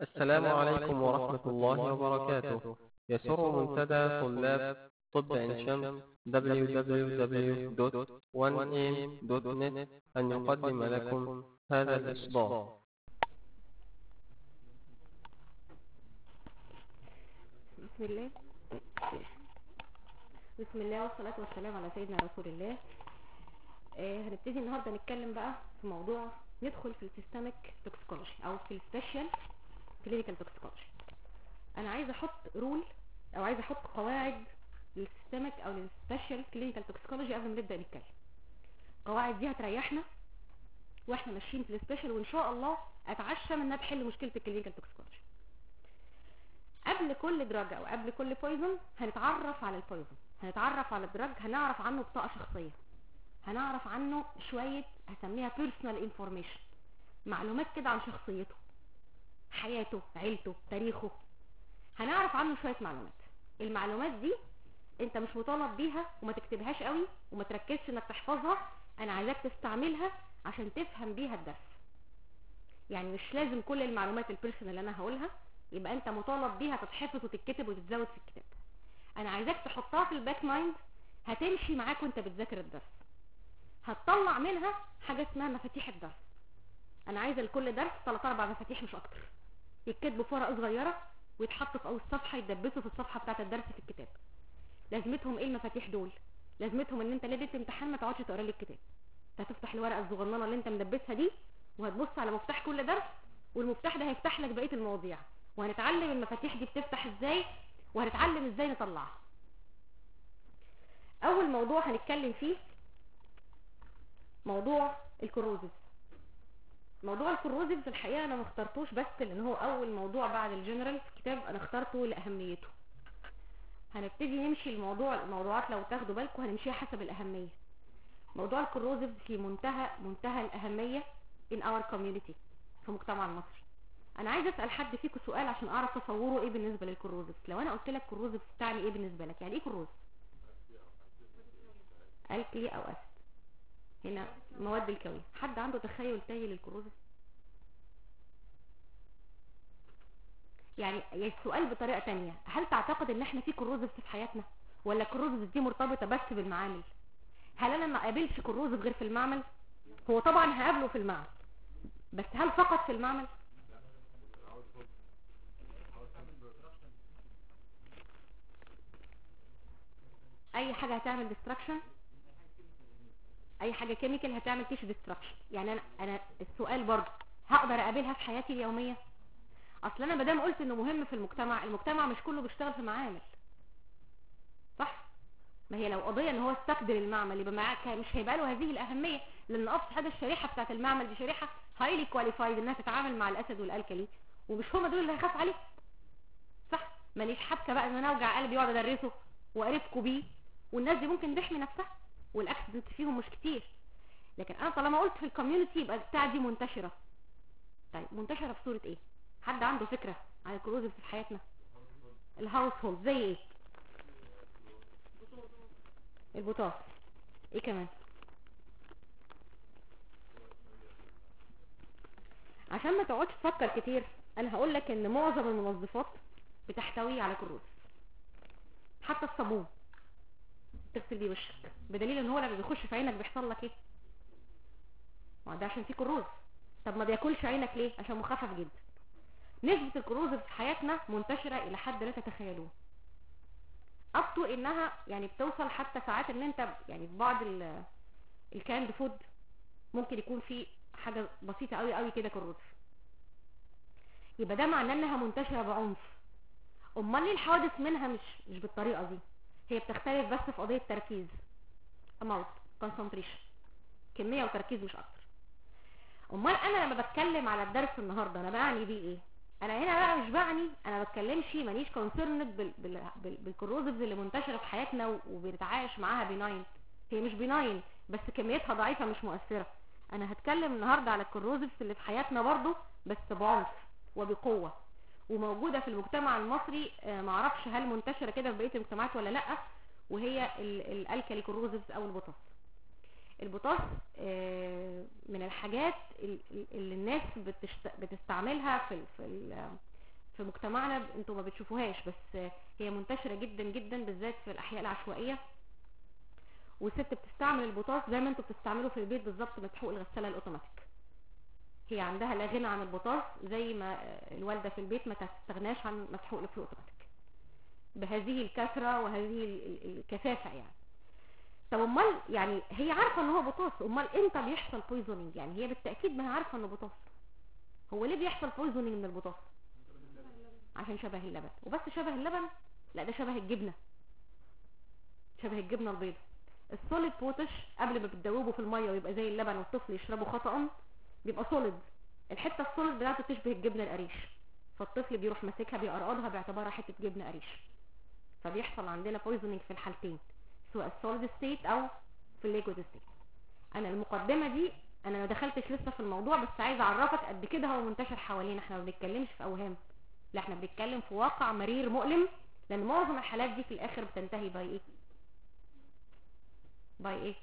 السلام عليكم ورحمة الله وبركاته يسر منتدى طلاب طب عين شمس www.1am.net أن يقدم لكم هذا الإصدار بسم الله بسم الله والصلاة والسلام على سيدنا رسول الله آه هنبتدي النهاردة نتكلم بقى في موضوع ندخل في السيستمك توكسيكولوجي او في السبيشال كلينيكال توكسيكولوجي انا عايزه احط رول او عايزه احط قواعد للسيستمك او للسبيشال كلينيكال توكسيكولوجي قبل ما نبدا نتكلم القواعد دي هتريحنا واحنا ماشيين في السبيشال وان شاء الله اتعشم انها تحل مشكله الكلينيكال توكسيكولوجي قبل كل دراج او قبل كل بويزن هنتعرف على البويزن هنتعرف على الدراج هنعرف عنه بطاقه شخصيه هنعرف عنه شويه هسميها بيرسونال انفورميشن معلومات كده عن شخصيته حياته عيلته تاريخه هنعرف عنه شويه معلومات المعلومات دي انت مش مطالب بيها وما تكتبهاش قوي وما تركزش انك تحفظها انا عايزاك تستعملها عشان تفهم بيها الدرس يعني مش لازم كل المعلومات البيرسونال اللي انا هقولها يبقى انت مطالب بيها تتحفظ وتتكتب وتتزود في الكتاب انا عايزاك تحطها في الباك مايند هتمشي معاك وانت بتذاكر الدرس هتطلع منها حاجه اسمها مفاتيح الدرس انا عايزه لكل درس ثلاث اربع مفاتيح مش اكتر يتكتبوا في ورقه صغيره ويتحطوا في اول الصفحه يتدبسوا في الصفحه بتاعه الدرس في الكتاب لازمتهم ايه المفاتيح دول لازمتهم ان انت ليله الامتحان ما تقعدش تقرا لي الكتاب انت هتفتح الورقه الصغننه اللي انت مدبسها دي وهتبص على مفتاح كل درس والمفتاح ده هيفتح لك بقيه المواضيع وهنتعلم المفاتيح دي بتفتح ازاي وهنتعلم ازاي نطلعها اول موضوع هنتكلم فيه موضوع الكروزز موضوع الكروزيفز الحقيقه انا ما اخترتوش بس لان هو اول موضوع بعد الجنرال في الكتاب انا اخترته لاهميته هنبتدي نمشي الموضوع الموضوعات لو تاخدوا بالكم هنمشيها حسب الاهميه موضوع الكروزيفز في منتهى منتهى الاهميه in our community في المجتمع المصري انا عايز اسال حد فيكم سؤال عشان اعرف تصوره ايه بالنسبه للكروزيفز لو انا قلت لك كروزيفز تعني ايه بالنسبه لك يعني ايه كروز الكلي او اسيد هنا مواد الكويه حد عنده تخيل تاني للكروزيف يعني السؤال بطريقه تانية هل تعتقد ان احنا في كروزيف في حياتنا ولا الكروزيف دي مرتبطه بس بالمعامل هل انا ما قابلش كروزيف غير في المعمل هو طبعا هقابله في المعمل بس هل فقط في المعمل اي حاجه هتعمل ديستراكشن اي حاجه كيميكال هتعمل تيشو ديستراكشن يعني انا انا السؤال برضه هقدر اقابلها في حياتي اليوميه اصل انا مادام قلت انه مهم في المجتمع المجتمع مش كله بيشتغل في معامل صح ما هي لو قضيه ان هو استقدر المعمل يبقى معاك مش هيبقى له هذه الاهميه لان ابسط حاجه الشريحه بتاعه المعمل دي شريحه هايلي كواليفايد انها تتعامل مع الاسد والالكلي ومش هم دول اللي هيخاف عليه صح ماليش حبكه بقى ان انا اوجع قلبي واقعد ادرسه وقرفكوا بيه والناس دي ممكن تحمي نفسها والاكسيدنت فيهم مش كتير لكن انا طالما قلت في الكوميونتي يبقى بتاع دي منتشره طيب منتشره في صوره ايه حد عنده فكره عن الكروزيف في حياتنا الهاوس هولد زي ايه البطاط ايه كمان عشان ما تقعدش تفكر كتير انا هقول لك ان معظم المنظفات بتحتوي على كروز حتى الصابون تغسل بيه وشك بدليل ان هو لما بيخش في عينك بيحصل لك ايه ما ده عشان فيه كروز طب ما بياكلش عينك ليه عشان مخفف جدا نسبة الكروز في حياتنا منتشرة الى حد لا تتخيلوه ابطو انها يعني بتوصل حتى ساعات ان انت يعني في بعض الكاند فود ممكن يكون في حاجة بسيطة قوي قوي كده كروز يبقى ده معناه انها منتشرة بعنف امال ليه الحوادث منها مش مش بالطريقة دي هي بتختلف بس في قضية تركيز amount concentration كمية وتركيز مش اكتر امال انا لما بتكلم على الدرس النهاردة انا بعني بيه ايه انا هنا بقى مش بعني انا بتكلمش مانيش كونسيرند بال بال بال بالكروزيفز اللي منتشرة في حياتنا وبنتعايش معاها بناين هي مش بناين بس كميتها ضعيفة مش مؤثرة انا هتكلم النهاردة على الكروزيفز اللي في حياتنا برضو بس بعنف وبقوة وموجودة في المجتمع المصري معرفش هل منتشرة كده في بقية المجتمعات ولا لا وهي الالكالي كروزيفز او البطاس البطاس من الحاجات اللي الناس بتستعملها في في في مجتمعنا انتوا ما بتشوفوهاش بس هي منتشرة جدا جدا بالذات في الاحياء العشوائية والست بتستعمل البطاط زي ما انتوا بتستعملوا في البيت بالظبط مسحوق الغسالة الاوتوماتيك هي عندها لا غنى عن البطاط زي ما الوالدة في البيت ما تستغناش عن مسحوق الفلو اوتوماتيك بهذه الكثرة وهذه الكثافة يعني طب امال يعني هي عارفة ان هو بطاس امال امتى بيحصل بويزونينج يعني هي بالتأكيد ما هي عارفة انه بطاس هو ليه بيحصل بويزونينج من البطاس عشان شبه اللبن وبس شبه اللبن لا ده شبه الجبنة شبه الجبنة البيضة السوليد بوتش قبل ما بتدوبه في المية ويبقى زي اللبن والطفل يشربه خطأ بيبقى سوليد الحتة السوليد بتاعته تشبه الجبنة القريش فالطفل بيروح ماسكها بيقرقضها باعتبارها حتة جبنة قريش فبيحصل عندنا بويزنينج في الحالتين سواء السوليد ستيت او في الليكويد ستيت انا المقدمه دي انا ما دخلتش لسه في الموضوع بس عايز اعرفك قد كده هو منتشر حوالينا احنا ما بنتكلمش في اوهام لا احنا بنتكلم في واقع مرير مؤلم لان معظم الحالات دي في الاخر بتنتهي باي ايه باي ايه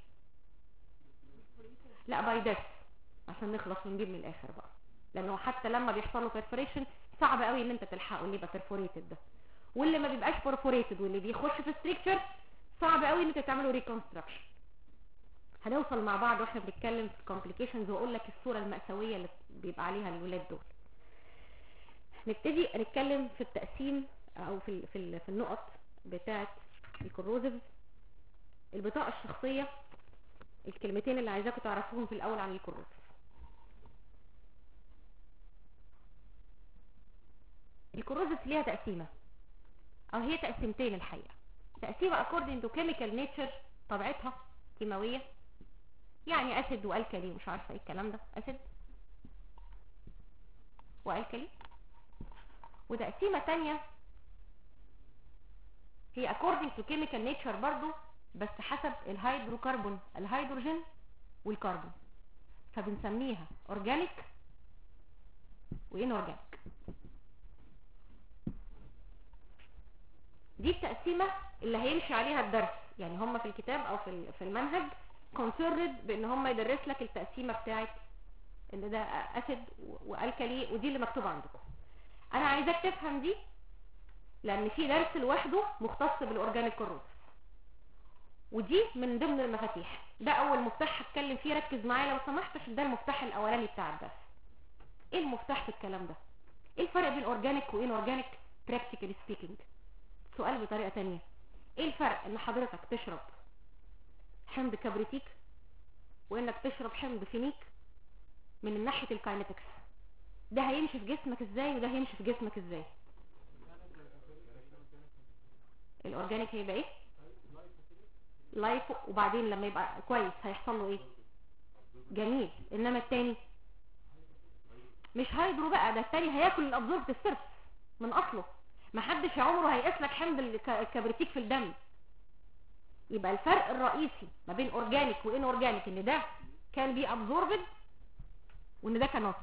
لا باي ديث عشان نخلص ونجيب من الاخر بقى لانه حتى لما بيحصل له بيرفوريشن صعب قوي ان انت تلحقه اللي يبقى بيرفوريتد ده واللي ما بيبقاش بيرفوريتد واللي بيخش في ستريكتشر صعب قوي ان انت تعمله ريكونستراكشن هنوصل مع بعض واحنا بنتكلم في الكومبليكيشنز واقول لك الصوره المأساويه اللي بيبقى عليها الولاد دول نبتدي نتكلم في التقسيم او في في, في النقط بتاعه الكروزيف البطاقه الشخصيه الكلمتين اللي عايزاكم تعرفوهم في الاول عن الكروزيف الكروزيف ليها تقسيمه او هي تقسيمتين الحقيقه تقسيمه according to chemical nature طبيعتها كيماويه يعني اسيد والكلي مش عارفه ايه الكلام ده اسيد والكلي وتقسيمه تانية هي according to chemical nature برضو بس حسب الهيدروكربون الهيدروجين والكربون فبنسميها اورجانيك وانورجانيك دي التقسيمه اللي هيمشي عليها الدرس يعني هم في الكتاب او في في المنهج كونسيرد بان هم يدرس لك التقسيمه بتاعت ان ده اسيد والكلي ودي اللي مكتوبه عندكم انا عايزاك تفهم دي لان في درس لوحده مختص بالاورجانيك كروز ودي من ضمن المفاتيح ده اول مفتاح هتكلم فيه ركز معايا لو سمحت عشان ده المفتاح الاولاني بتاع الدرس ايه المفتاح في الكلام ده ايه الفرق بين اورجانيك وان اورجانيك براكتيكالي سبيكينج سؤال بطريقة تانية ايه الفرق ان حضرتك تشرب حمض كبريتيك وانك تشرب حمض فينيك من ناحية الكاينتكس ده هيمشي في جسمك ازاي وده هيمشي في جسمك ازاي الاورجانيك هيبقى ايه لايف وبعدين لما يبقى كويس هيحصل له ايه جميل انما التاني مش هيدرو بقى ده التاني هياكل الابزوربت السيرفس من اصله محدش عمره هيقيس لك حمض الكبريتيك في الدم يبقى الفرق الرئيسي ما بين اورجانيك وان اورجانيك ان ده كان بي ابزوربد وان ده كان نوت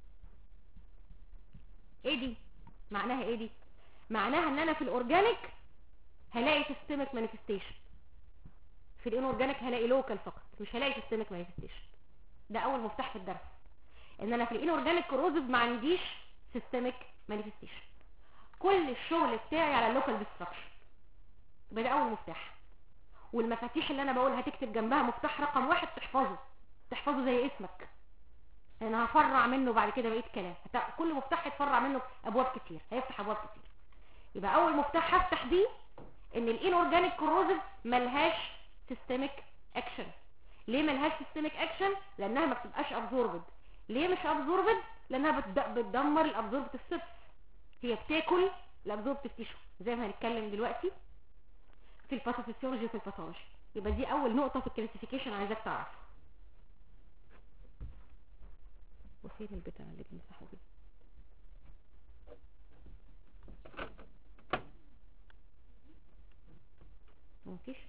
ايه دي معناها ايه دي معناها ان انا في الاورجانيك هلاقي سيستمك مانيفستيشن في الان اورجانيك هلاقي لوكال فقط مش هلاقي سيستمك مانيفستيشن ده اول مفتاح في الدرس ان انا في الان اورجانيك كروزيف ما عنديش سيستمك مانيفستيشن كل الشغل بتاعي على اللوكال ديستراكشن يبقى ده اول مفتاح والمفاتيح اللي انا بقولها هتكتب جنبها مفتاح رقم واحد تحفظه تحفظه زي اسمك انا هفرع منه بعد كده بقيه كلام كل مفتاح هيتفرع منه ابواب كتير هيفتح ابواب كتير يبقى اول مفتاح هفتح بيه ان الان اورجانيك كوروزيف ملهاش سيستميك اكشن ليه ملهاش سيستميك اكشن لانها ما بتبقاش ابزوربد ليه مش ابزوربد لانها بتدمر الابزوربد السيرفس هي بتاكل الابزوربتيف تيشو زي ما هنتكلم دلوقتي في الباثوفيسيولوجي وفي الباثولوجي يبقى دي اول نقطه في الكلاسيفيكيشن عايزاك تعرف وفين البتاع اللي بنمسحه بيه مفيش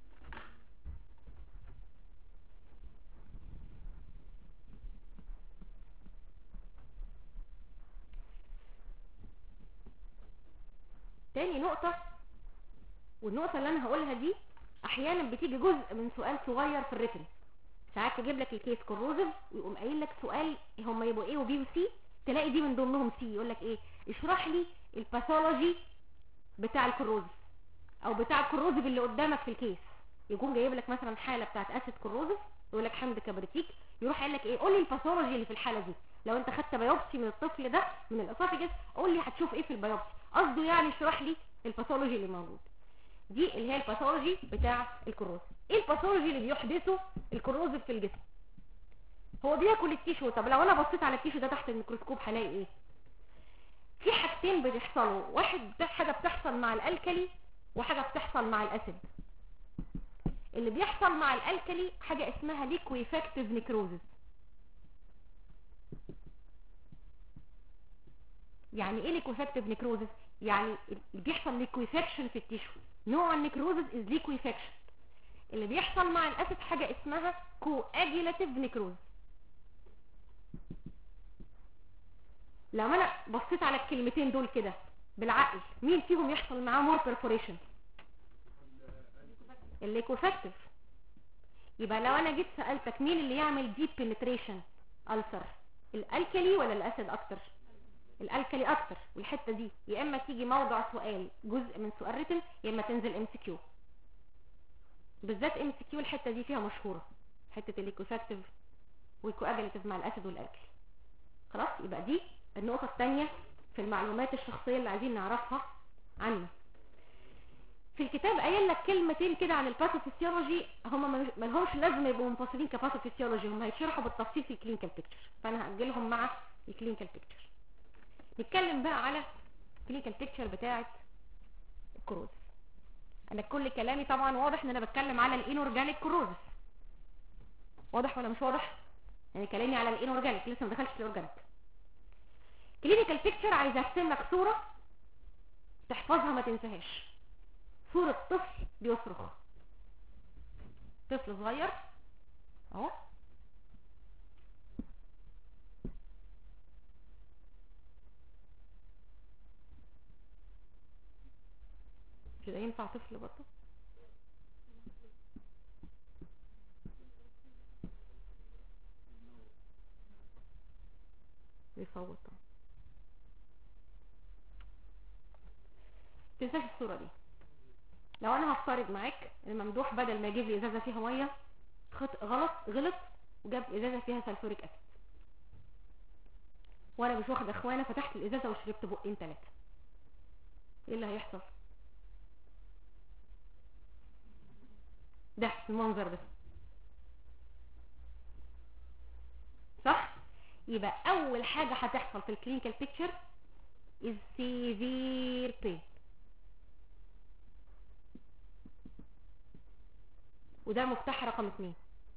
تاني نقطة والنقطة اللي انا هقولها دي احيانا بتيجي جزء من سؤال صغير في الريتن ساعات تجيب لك الكيس كوروزيف ويقوم قايل لك سؤال هم يبقوا ايه وبي وسي تلاقي دي من ضمنهم سي يقول لك ايه اشرح لي الباثولوجي بتاع الكروزف او بتاع الكروزف اللي قدامك في الكيس يكون جايب لك مثلا حاله بتاعت اسيد كروزف يقول لك حمض كبريتيك يروح قال لك ايه قول لي الباثولوجي اللي في الحاله دي لو انت خدت بايوبسي من الطفل ده من الاسوفيجس قول لي هتشوف ايه في البايوبسي قصده يعني اشرح لي الباثولوجي اللي موجود دي اللي هي الباثولوجي بتاع الكروز ايه الباثولوجي اللي بيحدثه الكروزف في الجسم هو بياكل التيشو طب لو انا بصيت على التيشو ده تحت الميكروسكوب هلاقي ايه في حاجتين بيحصلوا واحد ده حاجه بتحصل مع الالكلي وحاجه بتحصل مع الاسيد اللي بيحصل مع الالكلي حاجه اسمها ليكويفاكتيف نيكروزس يعني ايه ليكويفاكتيف نيكروزس يعني اللي بيحصل ليكويفاكشن في التيشو نوع النيكروزس از ليكويفاكشن اللي بيحصل مع الاسيد حاجه اسمها كواجيلاتيف نيكروزس لو انا بصيت على الكلمتين دول كده بالعقل مين فيهم يحصل معاه مور بيرفوريشن الليكوفاكتيف يبقى لو انا جيت سألتك مين اللي يعمل ديب بنتريشن ألسر الالكلي ولا الاسيد اكتر الالكلي اكتر والحته دي يا اما تيجي موضع سؤال جزء من سؤال ريتن يا اما تنزل ام سي كيو بالذات ام سي كيو الحته دي فيها مشهوره حته الليكوفاكتيف والكواجلاتيف مع الاسيد والالكلي خلاص يبقى دي النقطه الثانيه في المعلومات الشخصيه اللي عايزين نعرفها عنه في الكتاب قايل لك كلمتين كده عن الباثوفيسيولوجي هم ما لهمش لازم يبقوا منفصلين كباثوفيسيولوجي هم هيتشرحوا بالتفصيل في الكلينيكال بيكتشر فانا هاجلهم مع الكلينيكال بيكتشر نتكلم بقى على الكلينيكال بيكتشر بتاعه الكروز انا كل كلامي طبعا واضح ان انا بتكلم على الانورجانيك كروز واضح ولا مش واضح يعني كلامي على الانورجانيك لسه ما دخلش في الاورجانيك كلينيكال بيكتشر عايز ارسم لك صوره تحفظها ما تنساهاش صورة طفل بيصرخ طفل صغير اهو كده ينفع طفل برضه بيصوت تنساش الصورة دي لو انا هفترض معاك الممدوح بدل ما يجيب لي ازازه فيها ميه خط غلط غلط وجاب ازازه فيها سلفوريك اسيد وانا مش واخد اخوانا فتحت الازازه وشربت بقين ثلاثه ايه اللي هيحصل ده المنظر ده صح يبقى اول حاجه هتحصل في الكلينيكال بيكتشر is severe pain وده مفتاح رقم اتنين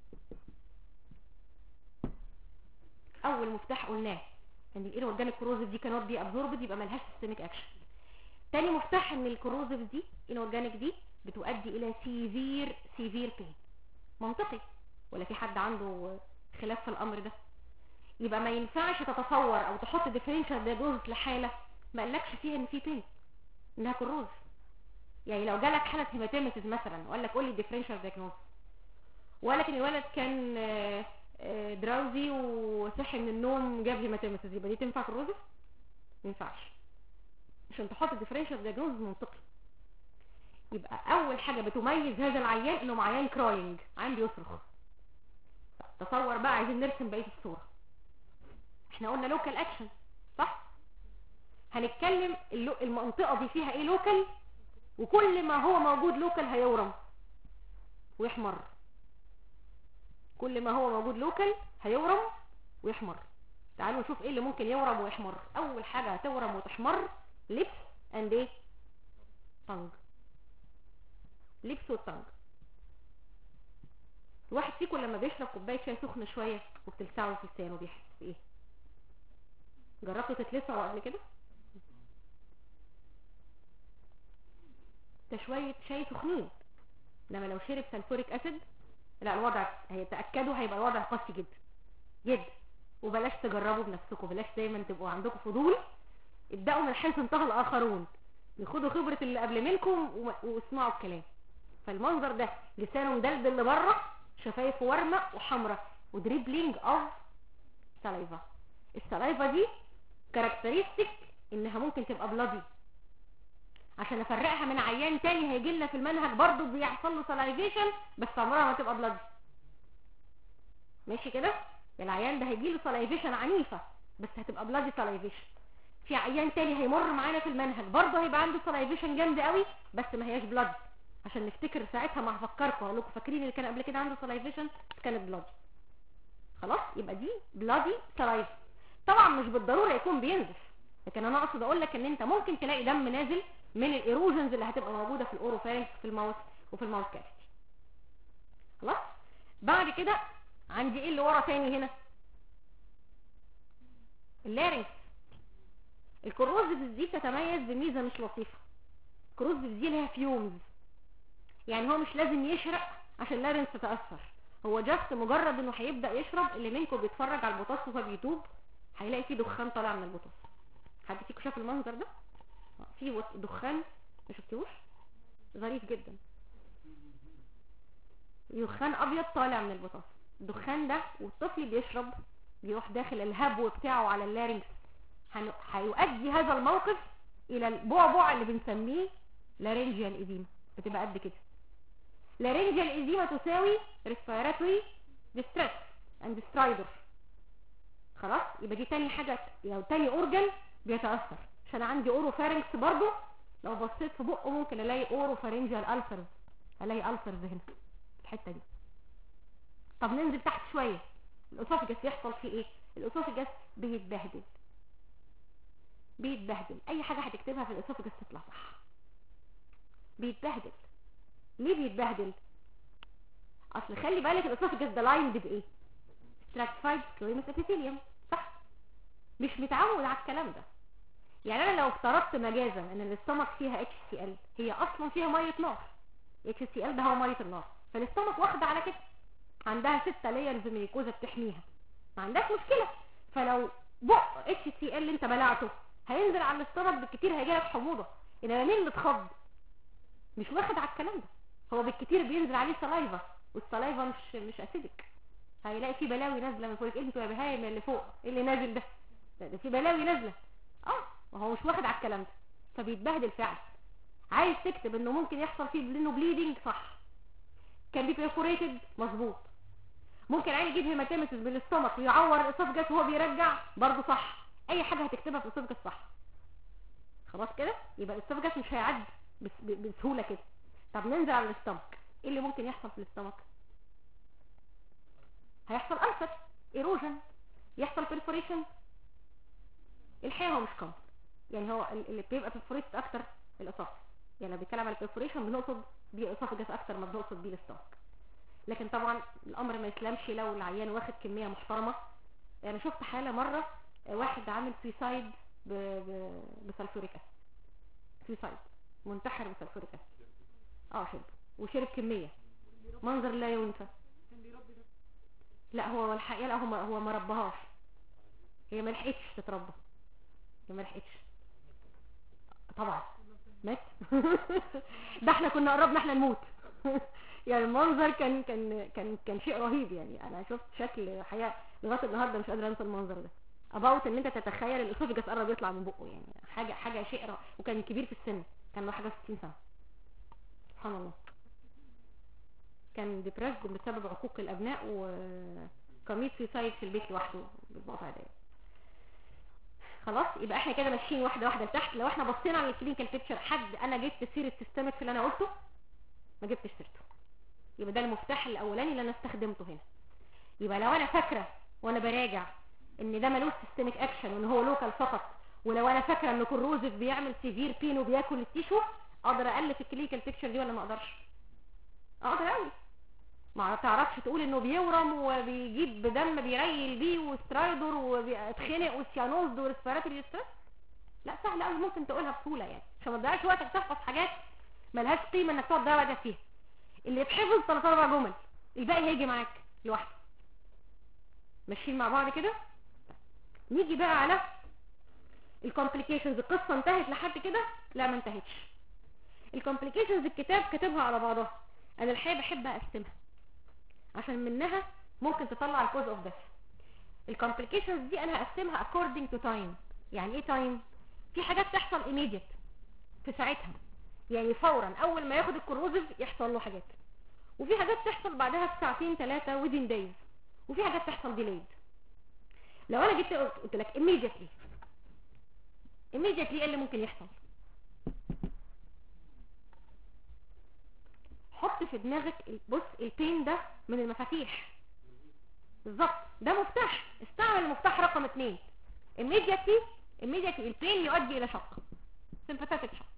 اول مفتاح قلناه ان الاورجانيك كروزيف دي كانت بي ابزوربد يبقى ملهاش سيستميك اكشن تاني مفتاح ان الكروزيف دي الاورجانيك دي بتؤدي الى سيفير سيفير بين منطقي ولا في حد عنده خلاف في الامر ده يبقى ما ينفعش تتصور او تحط ديفرنشال دياجنوز لحاله ما قالكش فيها ان في بين انها كروز يعني لو جالك حاله هيماتيمسيس مثلا وقال لك قول لي ديفرنشال دياجنوز ولكن الولد كان دراوزي وصحي من النوم جاب هيماتيمسيس يبقى دي تنفع كروزس ما ينفعش عشان تحط ديفرنشال دياجنوز منطقي يبقى اول حاجه بتميز هذا العيان انه عيان كراينج عيان بيصرخ تصور بقى عايزين نرسم بقيه الصوره احنا قلنا لوكال اكشن صح هنتكلم المنطقه دي فيها ايه لوكال وكل ما هو موجود لوكال هيورم ويحمر كل ما هو موجود لوكال هيورم ويحمر تعالوا نشوف ايه اللي ممكن يورم ويحمر اول حاجه هتورم وتحمر لبس اند ايه طنج لبس والطنج الواحد فيكم لما بيشرب كوبايه شاي سخنه شويه وبتلسعه في لسانه بيحس بايه جربتوا تتلسعوا قبل كده ده شويه شاي سخنين لما لو شرب سلفوريك اسيد لا الوضع هيتاكدوا هيبقى الوضع قاسي جدا جدا وبلاش تجربوا بنفسكم بلاش دايما تبقوا عندكم فضول ابداوا من حيث انتهى الاخرون ياخدوا خبره اللي قبل منكم واسمعوا الكلام فالمنظر ده لسانه مدلدل لبره شفايفه ورمه وحمراء ودريبلينج اوف سلايفا السلايفا دي كاركترستيك انها ممكن تبقى بلادي عشان افرقها من عيان تاني هيجي لنا في المنهج برضو بيحصل له سلايفيشن بس عمرها ما تبقى بلادي ماشي كده العيان ده هيجي له سلايفيشن عنيفه بس هتبقى بلادي سلايفيشن في عيان تاني هيمر معانا في المنهج برضه هيبقى عنده سلايفيشن جامد قوي بس ما هياش بلاد عشان نفتكر ساعتها ما هفكركم هقول لكم فاكرين اللي كان قبل كده عنده سلايفيشن كانت بلاد خلاص يبقى دي بلادي سلايف طبعا مش بالضروره يكون بينزف لكن انا اقصد اقول لك ان انت ممكن تلاقي دم نازل من الايروجنز اللي هتبقى موجوده في الاوروفارينكس في الماوث وفي الماوث كافيتي خلاص بعد كده عندي ايه اللي ورا تاني هنا اللارنكس الكروزيف دي تتميز بميزه مش لطيفه الكروزيف دي لها فيومز يعني هو مش لازم يشرق عشان اللارنكس تتاثر هو جاست مجرد انه هيبدا يشرب اللي منكم بيتفرج على البطاطس فبيتوب هيلاقي فيه دخان طالع من البطاطس حد فيكم شاف المنظر ده في دخان ما شفتوش ظريف جدا دخان ابيض طالع من البطاطس الدخان ده والطفل بيشرب بيروح داخل الهبو بتاعه على اللارنكس هيؤدي هذا الموقف الى البعبع اللي بنسميه لارنجيال ايديما بتبقى قد كده لارنجيال ايديما تساوي ريسبيراتوري ديستريس اند سترايدر خلاص يبقى دي تاني حاجه يعني تاني اورجن بيتاثر عشان عندي اورو فارنكس برضو لو بصيت في بقه ممكن الاقي اورو فارنجيال الفرز الاقي الفرز هنا الحته دي طب ننزل تحت شويه الاسوفجس يحصل فيه ايه الاسوفجس بيتبهدل بيتبهدل اي حاجة هتكتبها في الاسوفجس تطلع صح بيتبهدل ليه بيتبهدل اصل خلي بالك الاسوفجس ده لاين بايه stratified squamous epithelium صح مش متعود على الكلام ده يعني انا لو افترضت مجازا ان الاستمك فيها HCl هي اصلا فيها ميه نار HCl ده هو ميه النار فالاستمك واخده على كده عندها ستة لايرز من الكوزة بتحميها ما عندهاش مشكلة فلو بق HCl اللي انت بلعته هينزل على الاستمك بالكتير هيجيلك حموضة انما مين اللي اتخض مش واخد على الكلام ده هو بالكتير بينزل عليه سلايفا والسلايفا مش مش اسيدك هيلاقي في بلاوي نازله من فوق انتوا يا بهايم اللي فوق ايه اللي نازل ده ده في بلاوي نازله اه وهو مش واخد على الكلام ده فبيتبهدل فعلا عايز تكتب انه ممكن يحصل فيه انه بليدنج صح كان بي بيرفوريتد مظبوط ممكن عين يجيب هيماتيمسيس بالاستومك ويعور الاسوفجس وهو بيرجع برضه صح اي حاجه هتكتبها في الاسوفجس صح خلاص كده يبقى الاسوفجس مش هيعدي بسهوله كده طب ننزل على الاستومك ايه اللي ممكن يحصل في الاستومك هيحصل ألسر ايروجن يحصل بيرفوريشن الحقيقه هو مش كم يعني هو اللي بيبقى بيرفوريت اكتر الاسوفجس يعني لو بيتكلم على البيرفوريشن بنقصد بيه الاسوفجس اكتر ما بنقصد بيه الاستومك لكن طبعا الامر ما يسلمش لو العيان واخد كميه محترمه يعني شفت حاله مره واحد عامل سويسايد بسلفوريك اسيد سويسايد منتحر بسلفوريك اسيد اه شرب وشرب كميه منظر لا ينسى لا هو الحقيقه لا هو هو ما ربهاش هي ما لحقتش تتربى هي ما لحقتش طبعا مات ده احنا كنا قربنا احنا نموت يعني المنظر كان كان كان كان شيء رهيب يعني انا شفت شكل حياه لغايه النهارده مش قادره انسى المنظر ده اباوت ان انت تتخيل الاسوفجس قرب يطلع من بقه يعني حاجه حاجه شيء رهيب وكان كبير في السن كان له حاجه 60 سنه سبحان الله كان ديبريسد بسبب عقوق الابناء وقميص سايد في البيت لوحده بالبقطع ده خلاص يبقى احنا كده ماشيين واحده واحده لتحت لو احنا بصينا على الكلينيكال بيكتشر حد انا جبت سيره سيستمك في اللي انا قلته ما جبتش سيرته يبقى ده المفتاح الاولاني اللي انا استخدمته هنا يبقى لو انا فاكره وانا براجع ان ده ملوش سيستميك اكشن وان هو لوكال فقط ولو انا فاكره ان كروزيف بيعمل سيفير بين وبياكل التيشو اقدر الف الكلينيكال بيكتشر دي ولا ما اقدرش اقدر قوي ما تعرفش تقول انه بيورم وبيجيب دم بيريل بيه وسترايدر وبيتخنق وسيانوز وريسبيراتوري ستريس لا سهل قوي ممكن تقولها بسهوله يعني عشان ما تضيعش وقتك تحفظ حاجات ملهاش قيمه انك تقعد تضيع وقتك فيها اللي يتحفظ ثلاث اربع جمل الباقي هيجي معاك لوحده ماشيين مع بعض كده نيجي بقى على الكومبليكيشنز القصه انتهت لحد كده لا ما انتهتش الكومبليكيشنز الكتاب كاتبها على بعضها انا الحقيقه بحب اقسمها عشان منها ممكن تطلع الكوز اوف ديث الكومبليكيشنز دي انا هقسمها according to time يعني ايه تايم في حاجات تحصل immediate في ساعتها يعني فورا اول ما ياخد الكروزيف يحصل له حاجات وفي حاجات تحصل بعدها بساعتين ثلاثة within days وفي حاجات تحصل delayed لو انا جيت قلت لك immediately immediately ايه اللي ممكن يحصل حط في دماغك بص البين ده من المفاتيح بالظبط ده مفتاح استعمل المفتاح رقم اتنين immediately immediately البين يؤدي الى شق sympathetic shock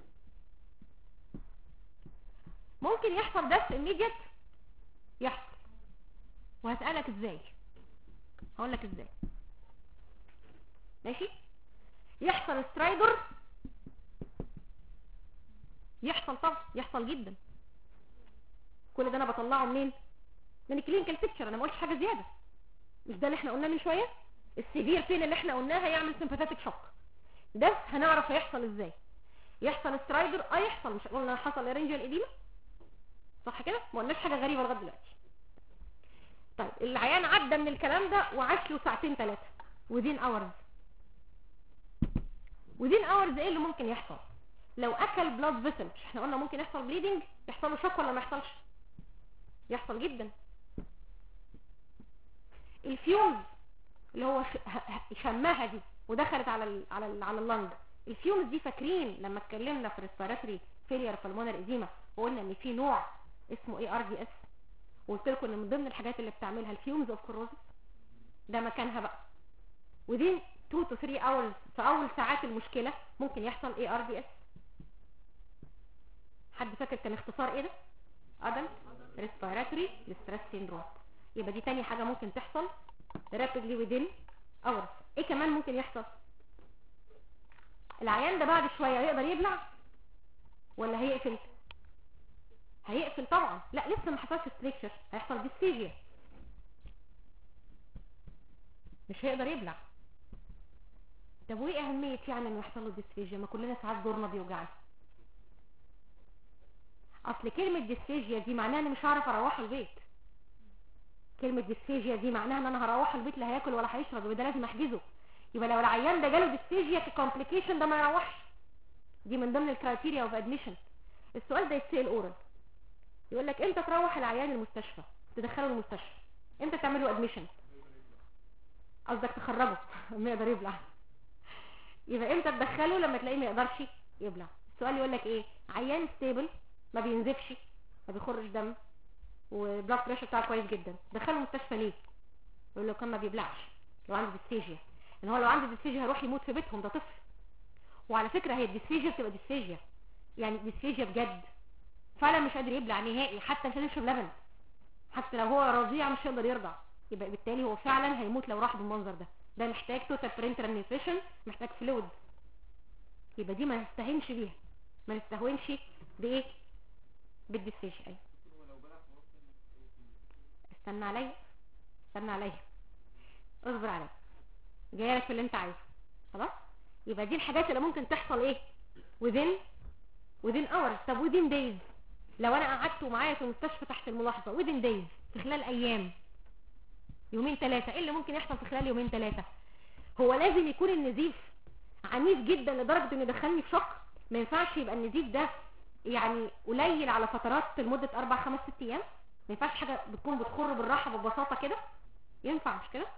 ممكن يحصل ده immediate يحصل وهسألك ازاي هقول لك ازاي ماشي يحصل سترايدر يحصل طبعا يحصل جدا كل ده انا بطلعه منين من الكلينيكال بيكتشر انا ما قلتش حاجه زياده مش ده اللي احنا قلناه من شويه السيفير فين اللي احنا قلناه هيعمل سمباثيك شوك ده هنعرف هيحصل ازاي يحصل سترايدر اه يحصل مش قلنا حصل رينجل ايديما صح كده ما قلناش حاجه غريبه لغايه دلوقتي طيب العيان عدى من الكلام ده وعاش له ساعتين ثلاثه ودين اورز ودين اورز ايه اللي ممكن يحصل لو اكل بلاد فيسل مش احنا قلنا ممكن يحصل بليدنج يحصل له شوك ولا ما يحصلش يحصل جدا الفيوز اللي هو شماها دي ودخلت على ال على ال على اللنج الفيومز دي فاكرين لما اتكلمنا في ريسبيراتوري فيلير بالمونر اديما وقلنا ان في نوع اسمه اي ار دي اس وقلت لكم ان من ضمن الحاجات اللي بتعملها الفيومز اوف كوروزيس ده مكانها بقى ودين 2 to 3 hours في اول ساعات المشكله ممكن يحصل اي ار دي اس حد فاكر كان اختصار ايه ده ادلت ريسبيراتوري ستريس سيندروم يبقى دي تاني حاجه ممكن تحصل rapidly within hours ايه كمان ممكن يحصل العيان ده بعد شويه هيقدر يبلع ولا هيقفل هيقفل طبعا لا لسه ما حصلش ستريكشر هيحصل ديسفيجيا مش هيقدر يبلع طب وايه اهميه يعني انه يحصل له ديسفيجيا ما كلنا ساعات دورنا بيوجعنا اصل كلمه ديسفيجيا دي معناها اني مش هعرف اروح البيت كلمه ديسفيجيا دي معناها ان انا هروح البيت لا هياكل ولا هيشرب يبقى ده لازم احجزه يبقى لو العيان ده جاله ديسفيجيا ككومبليكيشن ده ما يروحش دي من ضمن الكرايتيريا اوف ادميشن السؤال ده يتسال اورال يقول لك امتى تروح العيان المستشفى تدخله المستشفى امتى تعمل له ادميشن قصدك تخرجه ما يقدر يبلع يبقى امتى تدخله لما تلاقيه ما يقدرش يبلع السؤال يقول لك ايه عيان ستيبل ما بينزفش ما بيخرج دم والبلاد بريشر بتاعه كويس جدا دخله المستشفى ليه يقول له كان ما بيبلعش لو عنده ديسفيجيا ان هو لو عنده ديسفيجيا هيروح يموت في بيتهم ده طفل وعلى فكره هي الديسفيجيا بتبقى ديسفيجيا يعني ديسفيجيا بجد فعلا مش قادر يبلع نهائي حتى مش قادر يشرب لبن حتى لو هو رضيع مش هيقدر يرضع يبقى بالتالي هو فعلا هيموت لو راح بالمنظر ده ده محتاج توتال برينترال نيوتريشن محتاج فلويد يبقى دي ما نستهينش بيها ما نستهونش بايه بالديسفيجيا ايوه استنى عليا استنى عليا اصبر عليا جايه لك في اللي انت عايزه خلاص يبقى دي الحاجات اللي ممكن تحصل ايه within within hours طب within days لو انا قعدت معايا في المستشفى تحت الملاحظه within days في خلال ايام يومين ثلاثه ايه اللي ممكن يحصل في خلال يومين ثلاثه هو لازم يكون النزيف عنيف جدا لدرجه انه يدخلني في شك ما ينفعش يبقى النزيف ده يعني قليل على فترات لمده اربع خمس ست ايام ما ينفعش حاجه بتكون بتخر بالراحه ببساطه كده ينفع مش كده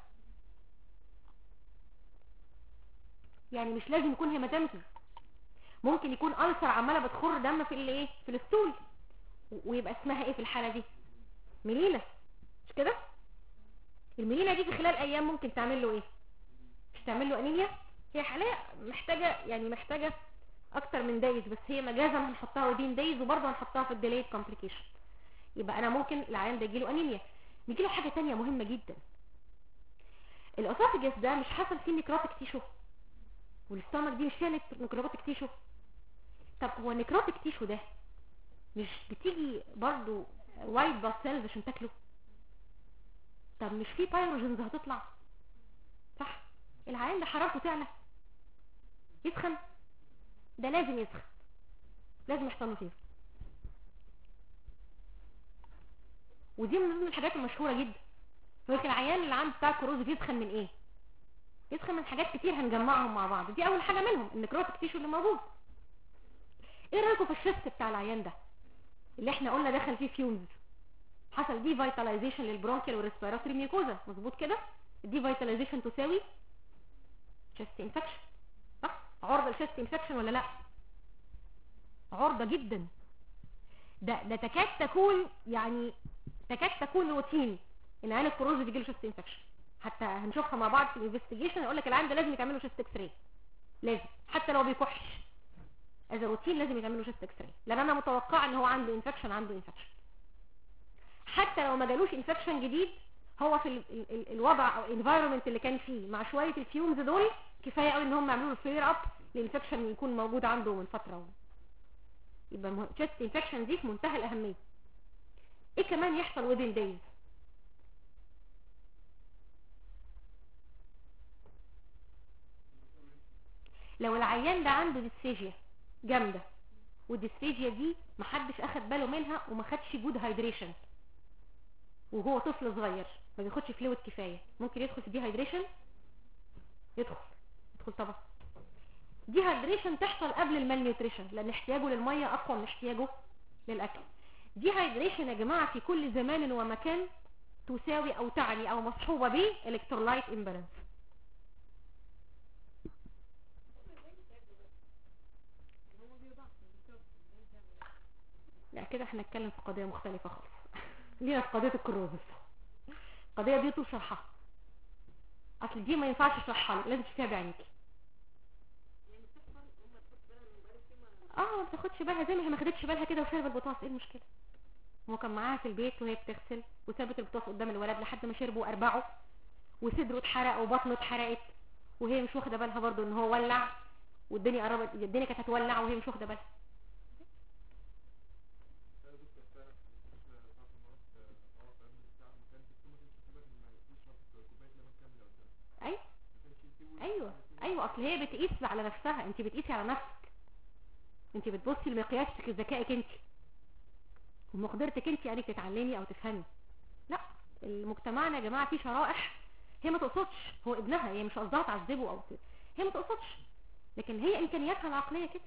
يعني مش لازم يكون هيماتيمسيس ممكن يكون ألسر عماله بتخر دم في الايه في الستول ويبقى اسمها ايه في الحاله دي ميلينا مش كده الميلينا دي في خلال ايام ممكن تعمل له ايه مش تعمل له انيميا هي حاليا محتاجه يعني محتاجه اكتر من دايز بس هي مجازا هنحطها ودين دايز وبرضه هنحطها في الديليت كومبليكيشن يبقى انا ممكن العيان ده يجيله انيميا يجيله حاجه تانية مهمه جدا الاسوفجس ده مش حصل فيه نكروتيك تيشو والستامك دي مش فيها نكروتيك تيشو طب هو النكروتيك تيشو ده مش بتيجي برضو وايت بلاد سيلز عشان تاكله طب مش في بايروجينز هتطلع صح العيان ده حرارته تعلى يسخن ده لازم يسخن لازم يحصل له فيه ودي من ضمن الحاجات المشهوره جدا يقول العيان اللي عنده بتاع كروز بيسخن من ايه يسخن من حاجات كتير هنجمعهم مع بعض دي اول حاجه منهم النكروتيك تيشو اللي موجود ايه رايكم في الشيست بتاع العيان ده اللي احنا قلنا دخل فيه فيومز حصل دي فيتاليزيشن للبرونكيال والريسبيراتوري ميوكوزا مظبوط كده الدي فيتاليزيشن تساوي شيست انفكشن صح عرضه لشيست انفكشن ولا لا عرضه جدا ده ده تكاد تكون يعني تكاد تكون روتين ان عين الكروز بيجي له شيست انفكشن حتى هنشوفها مع بعض في الانفستيجيشن يقول لك العين ده لازم يتعمل له شيست اكس راي لازم حتى لو بيكحش از روتين لازم يتعمل له شيست اكس راي لان انا متوقعه ان هو عنده انفكشن عنده انفكشن حتى لو ما جالوش انفكشن جديد هو في ال ال ال الوضع او الانفايرمنت اللي كان فيه مع شويه الفيومز دول كفايه قوي ان هم يعملوا له فلير اب الانفكشن اللي يكون موجود عنده من فتره يبقى تشست انفكشن دي في منتهى الاهميه ايه كمان يحصل within days لو العيان ده عنده ديسفيجيا جامده والديسفيجيا دي محدش اخد باله منها وما خدش جود هايدريشن وهو طفل صغير ما بياخدش فلويد كفايه ممكن يدخل في دي هايدريشن يدخل يدخل طبعا دي هايدريشن تحصل قبل المال نيوتريشن لان احتياجه للميه اقوى من احتياجه للاكل دي هايدريشن يا جماعه في كل زمان ومكان تساوي او تعني او مصحوبه ب الكترولايت امبالانس لا كده احنا نتكلم في قضيه مختلفه خالص لينا في قضيه الكروزس القضيه دي طول شرحها اصل دي ما ينفعش اشرحها لك لازم تشوفيها بعينيكي اه ما بتاخدش بالها زي ما هي ما خدتش بالها كده وشربت البطاطس ايه المشكله هو كان معاها في البيت وهي بتغسل وسابت البطاطس قدام الولد لحد ما شربوا واربعوا وصدره اتحرق وبطنه اتحرقت وهي مش واخده بالها برضو ان هو ولع والدنيا قربت الدنيا كانت هتولع وهي مش واخده بالها ايوه ايوه ايوه اصل هي بتقيس على نفسها انت بتقيسي على نفسك انت بتبصي لمقياسك لذكائك انت ومقدرتك انت يعني تتعلمي او تفهمي لا المجتمعنا يا جماعه فيه شرائح هي ما تقصدش هو ابنها هي مش قصدها تعذبه او ت... هي ما تقصدش لكن هي امكانياتها العقليه كده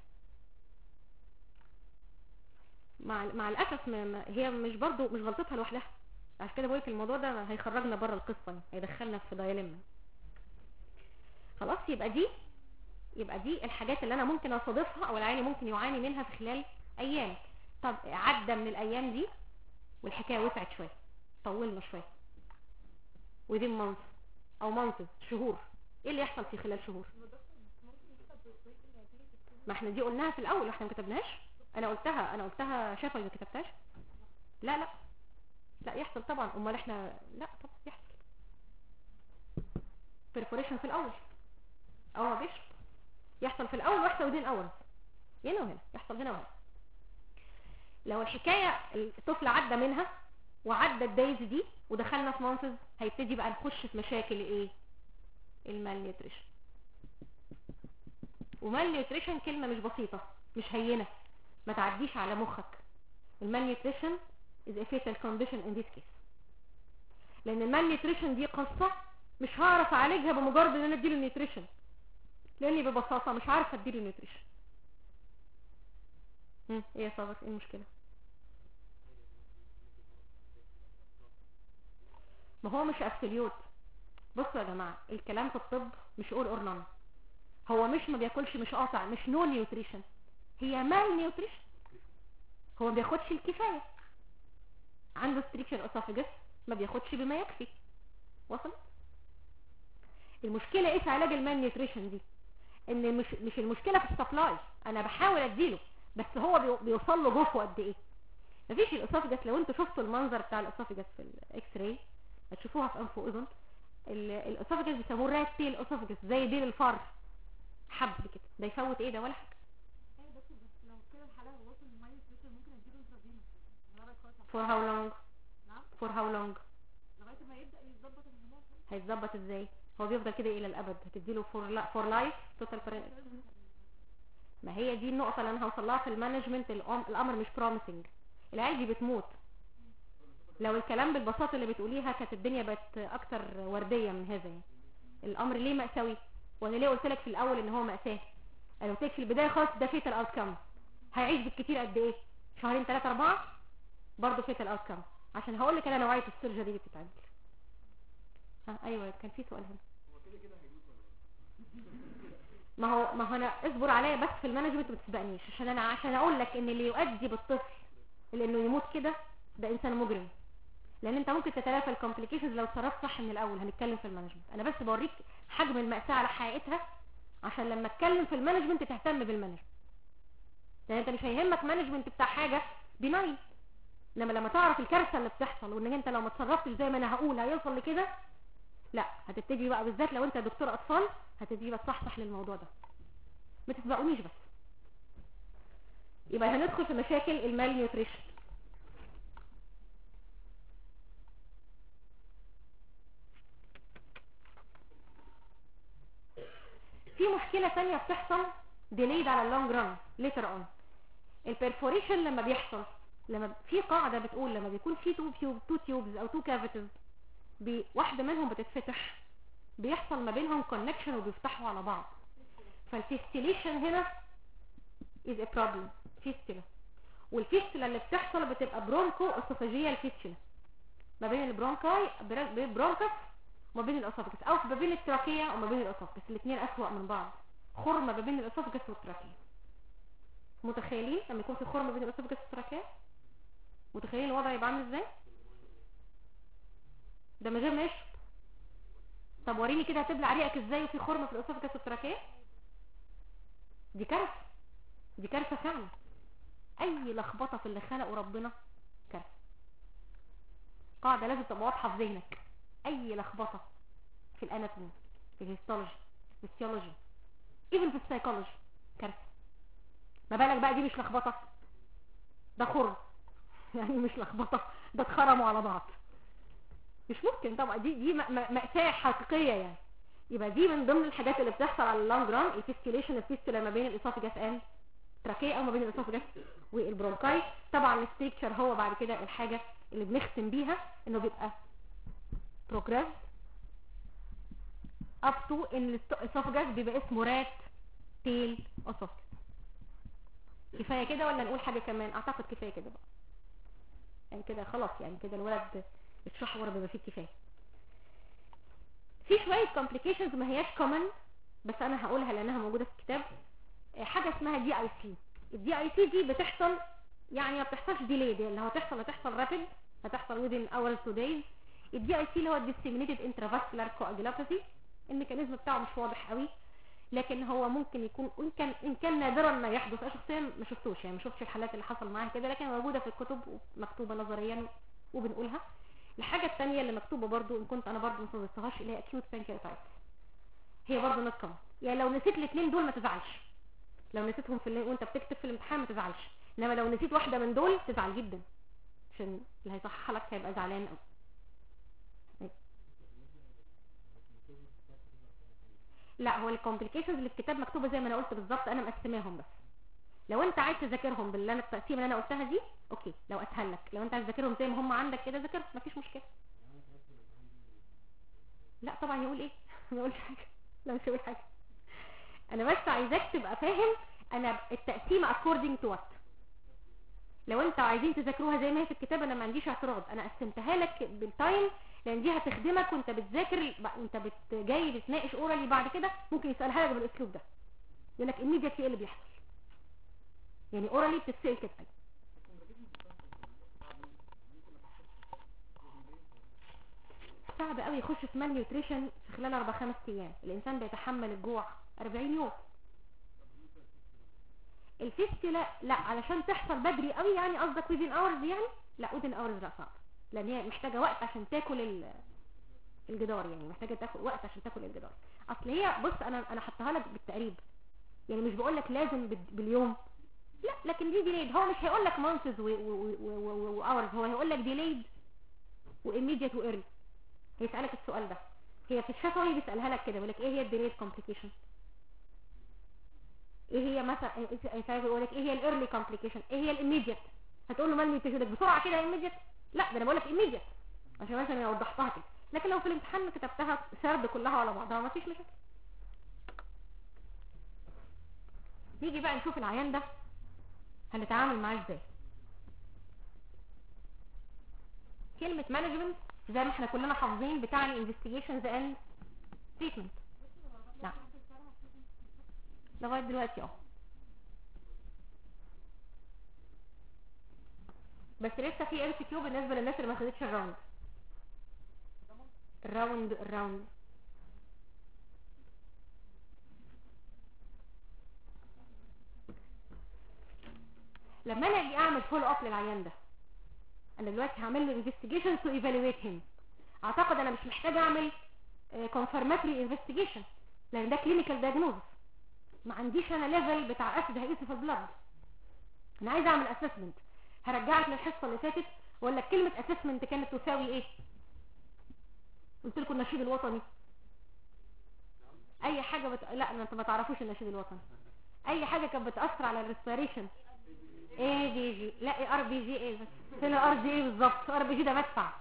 مع مع الاسف ما ما هي مش برضو مش غلطتها لوحدها عشان كده بقولك الموضوع ده هيخرجنا بره القصه يعني هيدخلنا في دايلما خلاص يبقى دي يبقى دي الحاجات اللي انا ممكن اصادفها او العيان ممكن يعاني منها في خلال ايام طب عدى من الايام دي والحكايه وسعت شويه طولنا شويه within months او months شهور ايه اللي يحصل في خلال شهور ما احنا دي قلناها في الاول واحنا ما كتبناهاش انا قلتها انا قلتها شافه ما كتبتهاش لا لا لا يحصل طبعا امال احنا لا طبعا يحصل perforation في الاول اه بيشرب يحصل في الاول ويحصل ودين الاول هنا وهنا يحصل هنا وهنا لو الحكاية الطفل عدى منها وعدى الدايز دي ودخلنا في مانسز هيبتدي بقى نخش في مشاكل ايه المال نيوتريشن ومال نيوتريشن كلمة مش بسيطة مش هينة ما تعديش على مخك المال نيوتريشن is a fatal condition in this case لان المال نيوتريشن دي قصة مش هعرف اعالجها بمجرد ان انا اديله نيوتريشن لاني ببساطة مش عارفة اديله نيوتريشن ايه يا صابر ايه المشكلة ما هو مش ابسوليوت بصوا يا جماعة الكلام في الطب مش اول اور نون هو مش ما بياكلش مش قاطع مش نو نيوتريشن هي مال نيوتريشن هو ما بياخدش الكفاية عنده ستريكشن اسوفجس ما بياخدش بما يكفي وصل المشكلة ايه في علاج المال نيوتريشن دي ان مش مش المشكلة في السبلاي انا بحاول اديله بس هو بيوصل له جوفه قد ايه مفيش الاسوفجس لو انتوا شفتوا المنظر بتاع الاسوفجس في الاكس راي هتشوفوها في انف واذن الاسوفجس بيسموه رات تيل اسوفجس زي ديل الفار حبل كده ده يفوت ايه ده ولا حاجه فور هاو لونج فور هاو لونج لغايه ما يبدا يظبط الهرمون هيتظبط ازاي هو بيفضل كده الى الابد هتديله فور لا فور لايف توتال ما هي دي النقطة اللي انا هوصل لها في المانجمنت الامر مش بروميسنج العيال دي بتموت لو الكلام بالبساطة اللي بتقوليها كانت الدنيا بقت اكتر وردية من هذا يعني الامر ليه مأساوي وانا ليه قلت لك في الاول ان هو مأساة انا قلت لك في البدايه خالص ده فيتال اوتكم هيعيش بالكتير قد ايه شهرين ثلاثة أربعة برضه فيتال اوتكم عشان هقول لك انا نوعيه السيرجري اللي بتتعمل ها ايوه كان في سؤال هنا ما هو ما هو انا اصبر عليا بس في المانجمنت ما تسبقنيش عشان انا عشان اقول لك ان اللي يؤدي بالطفل لانه يموت كده ده انسان مجرم لان انت ممكن تتلافى الكومبليكيشنز لو اتصرفت صح من الاول هنتكلم في المانجمنت انا بس بوريك حجم المأساة على حقيقتها عشان لما اتكلم في المانجمنت تهتم بالمانجمنت لان انت مش هيهمك مانجمنت بتاع حاجه بناين انما لما تعرف الكارثه اللي بتحصل وان انت لو ما اتصرفتش زي ما انا هقول هيوصل لكده لا هتتجي بقى بالذات لو انت دكتور اطفال هتتجي بقى تصحصح للموضوع ده ما تسبقونيش بس يبقى هندخل في مشاكل المال نيوتريشن في مشكلة تانية بتحصل delayed على اللونج ران later on البرفوريشن لما بيحصل لما في قاعدة بتقول لما بيكون في تو تيوب تو تيوبز او تو كافيتيز واحدة منهم بتتفتح بيحصل ما بينهم كونكشن وبيفتحوا على بعض فالفيستيليشن هنا is a problem فيستيلا والفيستيلا اللي بتحصل بتبقى برونكو اسوفاجية الفيستيلا ما بين البرونكاي برونكس وما بين الاسوفاجس او ما بين التراكية وما بين الاسوفاجس الاثنين اسوأ من بعض خرم ما بين الاسوفاجس والتراكية متخيلين لما يكون في خرم ما بين الاسوفاجس والتراكية متخيلين الوضع يبقى عامل ازاي ده من غير ما يشرب طب وريني كده هتبلع ريقك ازاي وفي خرم في الاسوفاجس والتراكية دي كارثه دي كارثه فعلا اي لخبطه في اللي خلقه ربنا كارثه قاعده لازم تبقى واضحه في ذهنك اي لخبطه في الاناتومي في الهيستولوجي في الفسيولوجي ايفن في السايكولوجي كارثه ما بالك بقى دي مش لخبطه ده خرم يعني مش لخبطه ده اتخرموا على بعض مش ممكن طبعا دي دي مأساة حقيقية يعني يبقى دي من ضمن الحاجات اللي بتحصل على اللونج ران الفيستيليشن الفيستولا ما بين الاسوفجاس اند تراكيه او ما بين الاسوفجاس والبرونكاي طبعا الستيكشر هو بعد كده الحاجة اللي بنختم بيها انه بيبقى بروجريس اب تو ان الاسوفجاس بيبقى اسمه رات تيل اسوفجاس كفايه كده ولا نقول حاجه كمان اعتقد كفايه كده بقى يعني كده خلاص يعني كده الولد اتشحور بما فيه كفايه في شويه complications ما هياش common بس انا هقولها لانها موجوده في الكتاب حاجه اسمها دي اي سي الدي اي سي دي بتحصل يعني ما بتحصلش ديلي دي اللي هتحصل هتحصل رابيد هتحصل within hours to days الدي اي سي اللي هو disseminated intravascular coagulopathy الميكانيزم بتاعه مش واضح قوي لكن هو ممكن يكون ان كان ان كان نادرا ما يحدث انا شخصيا ما شفتوش يعني ما شفتش الحالات اللي حصل معاها كده لكن موجوده في الكتب ومكتوبه نظريا وبنقولها الحاجة الثانية اللي مكتوبة برضو ان كنت انا برضو ما صدقتهاش اللي هي acute pancreatitis هي برضو نوت كومن يعني لو نسيت الاثنين دول ما تزعلش لو نسيتهم في اللي وانت بتكتب في الامتحان ما تزعلش انما لو نسيت واحدة من دول تزعل جدا عشان اللي هيصحح لك هيبقى زعلان قوي لا هو الكومبليكيشنز اللي في الكتاب مكتوبه زي ما انا قلت بالظبط انا مقسماهم بس لو انت عايز تذاكرهم باللي انا التقسيم اللي انا قلتها دي اوكي لو اسهل لك لو انت عايز تذاكرهم زي ما هم عندك كده ذاكرهم مفيش مشكله لا طبعا يقول ايه ما يقولش حاجه لا مش هيقول حاجه انا بس عايزاك تبقى فاهم انا التقسيم according to what لو انت عايزين تذاكروها زي ما هي في الكتاب انا ما عنديش اعتراض انا قسمتها لك بالتايم لان دي هتخدمك وانت بتذاكر وانت بت جاي بتناقش اورالي بعد كده ممكن يسالها لك بالاسلوب ده يقول لك immediately ايه اللي بيحصل يعني اورالي بتتسال كده صعب قوي يخش في مال نيوتريشن في خلال 4 5 ايام الانسان بيتحمل الجوع 40 يوم الفيستيلا لا علشان تحصل بدري قوي يعني قصدك within hours يعني لا within hours لا صعب لان هي محتاجه وقت عشان تاكل الجدار يعني محتاجه تاكل وقت عشان تاكل الجدار اصل هي بص انا انا حطها لك بالتقريب يعني مش بقول لك لازم باليوم لا لكن دي ديليد هو مش هيقول لك مانثز واورز هو هيقول لك ديليد وايميديت وايرلي هيسالك السؤال ده هي في الشفوي بيسالها لك كده بيقول لك ايه هي الديليد كومبليكيشن ايه هي مثلا يقول لك ايه هي الايرلي كومبليكيشن ايه هي الايميديت هتقول له مال نيوتريشن بسرعه كده ايميديت لا ده انا بقول لك ايميديت عشان مثلا انا وضحتها كده لكن لو في الامتحان كتبتها سرد كلها على بعضها مفيش مشاكل نيجي بقى نشوف العيان ده هنتعامل معاه ازاي كلمة مانجمنت زي ما احنا كلنا حافظين بتاع الانفستيجيشنز اند تريتمنت نعم لغاية دلوقتي اه بس لسه في ام كيو بالنسبة للناس اللي ما خدتش الراوند الراوند الراوند لما انا اجي اعمل فولو اب للعيان ده انا دلوقتي هعمل له انفستيجيشن تو ايفالويت هيم اعتقد انا مش محتاجه اعمل كونفرماتري انفستيجيشن لان ده كلينيكال دايجنوز ما عنديش انا ليفل بتاع اسيد هيقيسه في البلد انا عايزه اعمل اسسمنت هرجعك للحصه اللي فاتت ولا كلمه اسسمنت كانت تساوي ايه قلت لكم النشيد الوطني اي حاجه بت... لا ما انتوا ما تعرفوش النشيد الوطني اي حاجه كانت بتاثر على الريسبيريشن ايه بي جي لا ايه ار بي جي ايه بس فين ار جي ايه بالظبط ار بي جي ده مدفع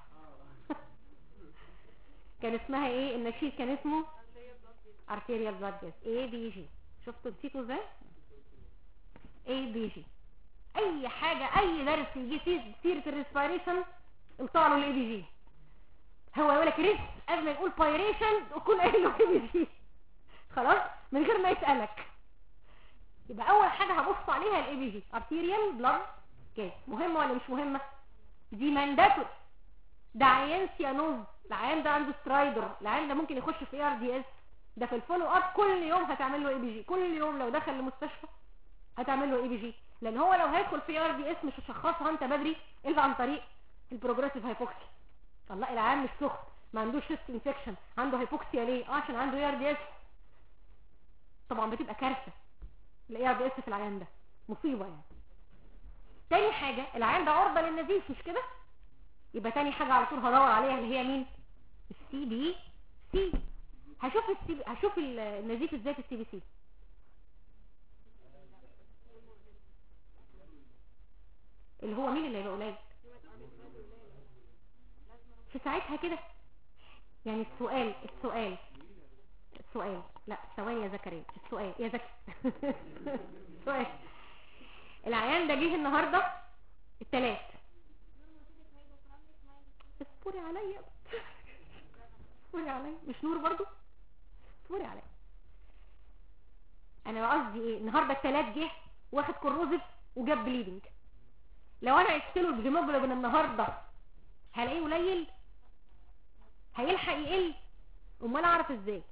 كان اسمها ايه النشيد كان اسمه ارتيريال بلاد جاز اي بي جي شفتوا نسيتوا ازاي اي بي جي اي حاجه اي درس يجي فيه سيره الريسبيريشن اقطع له الاي بي جي هو يقول لك ريس قبل ما يقول بايريشن وكل قايل له اي بي جي خلاص من غير ما يسالك يبقى اول حاجه هبص عليها الاي بي جي ارتيريال بلاد جاز مهمه ولا مش مهمه دي مانداتوري ده عيان سيانوز العيان ده عنده سترايدر العيان ده ممكن يخش في ار دي اس ده في الفولو اب كل يوم هتعمل له اي بي جي كل يوم لو دخل المستشفى هتعمل له اي بي جي لان هو لو هيدخل في ار دي اس مش هتشخصها انت بدري الا عن طريق البروجريسيف هايبوكسي الله العيان مش سخن ما عندوش شيست انفكشن عنده هايبوكسيا ليه اه عشان عنده ار دي اس طبعا بتبقى كارثه الاي ار دي اس في العيان ده مصيبه يعني تاني حاجه العيان ده عرضه للنزيف مش كده يبقى تاني حاجه على طول هدور عليها اللي هي مين السي بي سي هشوف السي هشوف النزيف ازاي في السي بي سي اللي هو مين اللي هيبقى قليل في ساعتها كده يعني السؤال السؤال السؤال لا ثواني يا زكريا السؤال يا زكي السؤال العيان ده جه النهارده الثلاث اصبري عليا اصبري عليا مش نور برضو اصبري عليا انا قصدي ايه النهارده الثلاث جه واخد كروزف وجاب بليدنج لو انا عشت له الهيموجلوبين النهارده هلاقيه قليل هيلحق يقل امال اعرف ازاي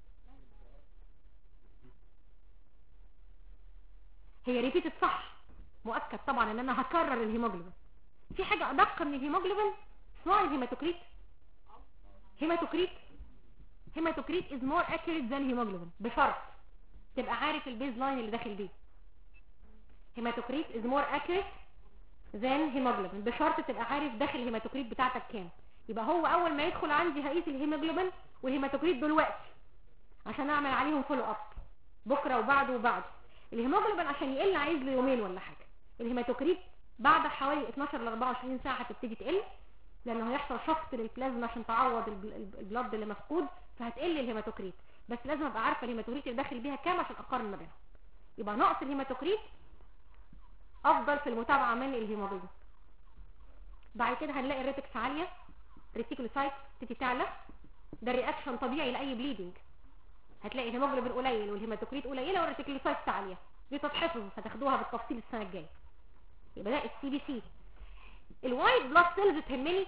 هي ريبيتد صح مؤكد طبعا ان انا هكرر الهيموجلوبين في حاجه ادق من الهيموجلوبين اسمها الهيماتوكريت هيماتوكريت هيماتوكريت از مور اكيوريت ذان هيموجلوبين بشرط تبقى عارف البيز لاين اللي داخل بيه هيماتوكريت از مور اكيوريت ذان هيموجلوبين بشرط تبقى عارف داخل الهيماتوكريت بتاعتك كام يبقى هو اول ما يدخل عندي هقيس الهيموجلوبين والهيماتوكريت دلوقتي عشان اعمل عليهم فولو اب بكره وبعده وبعده الهيموجلوبين عشان يقل عايز له يومين ولا حاجه الهيماتوكريت بعد حوالي 12 ل 24 ساعه هتبتدي تقل لانه هيحصل شفط للبلازما عشان تعوض البلد اللي مفقود فهتقل الهيماتوكريت بس لازم ابقى عارفه الهيماتوكريت اللي داخل بيها كام عشان اقارن ما بينهم يبقى نقص الهيماتوكريت افضل في المتابعه من الهيموجلوبين بعد كده هنلاقي الريتكس عاليه ريتيكولوسايت تبتدي تعلى ده الرياكشن طبيعي لاي بليدنج هتلاقي الهيموجلوبين قليل والهيماتوكريت قليله والريتيكولوسايت عاليه دي تتحفظ هتاخدوها بالتفصيل السنه الجايه يبقى ده السي بي سي الوايت بلاد سيلز تهمني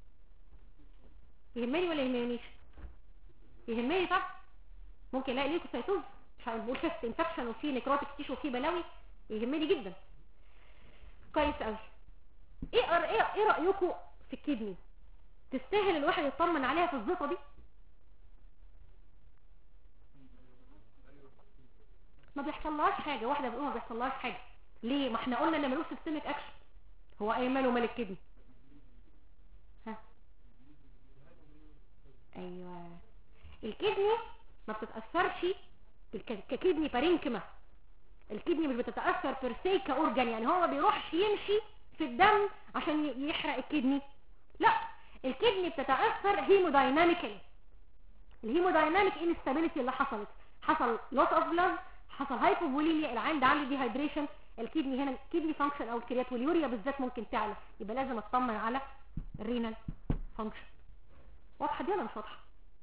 يهمني ولا يهمنيش يهمني طب ممكن الاقي ليكوسايتوز مش هنقول شيست انفكشن وفي نيكروتيك تيشو وفي بلاوي يهمني جدا كويس قوي ايه ايه ايه رايكم في الكدني تستاهل الواحد يطمن عليها في الزفه دي ما بيحصلهاش حاجه واحده بتقول ما بيحصلهاش حاجه ليه ما احنا قلنا ان ملوش سيستميك اكشن هو اي ماله مال الكدني ها ايوه الكدني ما بتتاثرش ككدني بارينكما الكدني مش بتتاثر بيرسي كاورجان يعني هو ما بيروحش يمشي في الدم عشان يحرق الكدني لا الكدني بتتاثر هيمودايناميكالي الهيمودايناميك انستابيليتي اللي حصلت حصل لوس اوف بلاد حصل هايبوفوليميا العين ده عنده ديهايدريشن الكدني هنا كدني فانكشن او الكريات واليوريا بالذات ممكن تعلى يبقى لازم اطمن على الرينال فانكشن واضحه دي ولا مش واضحه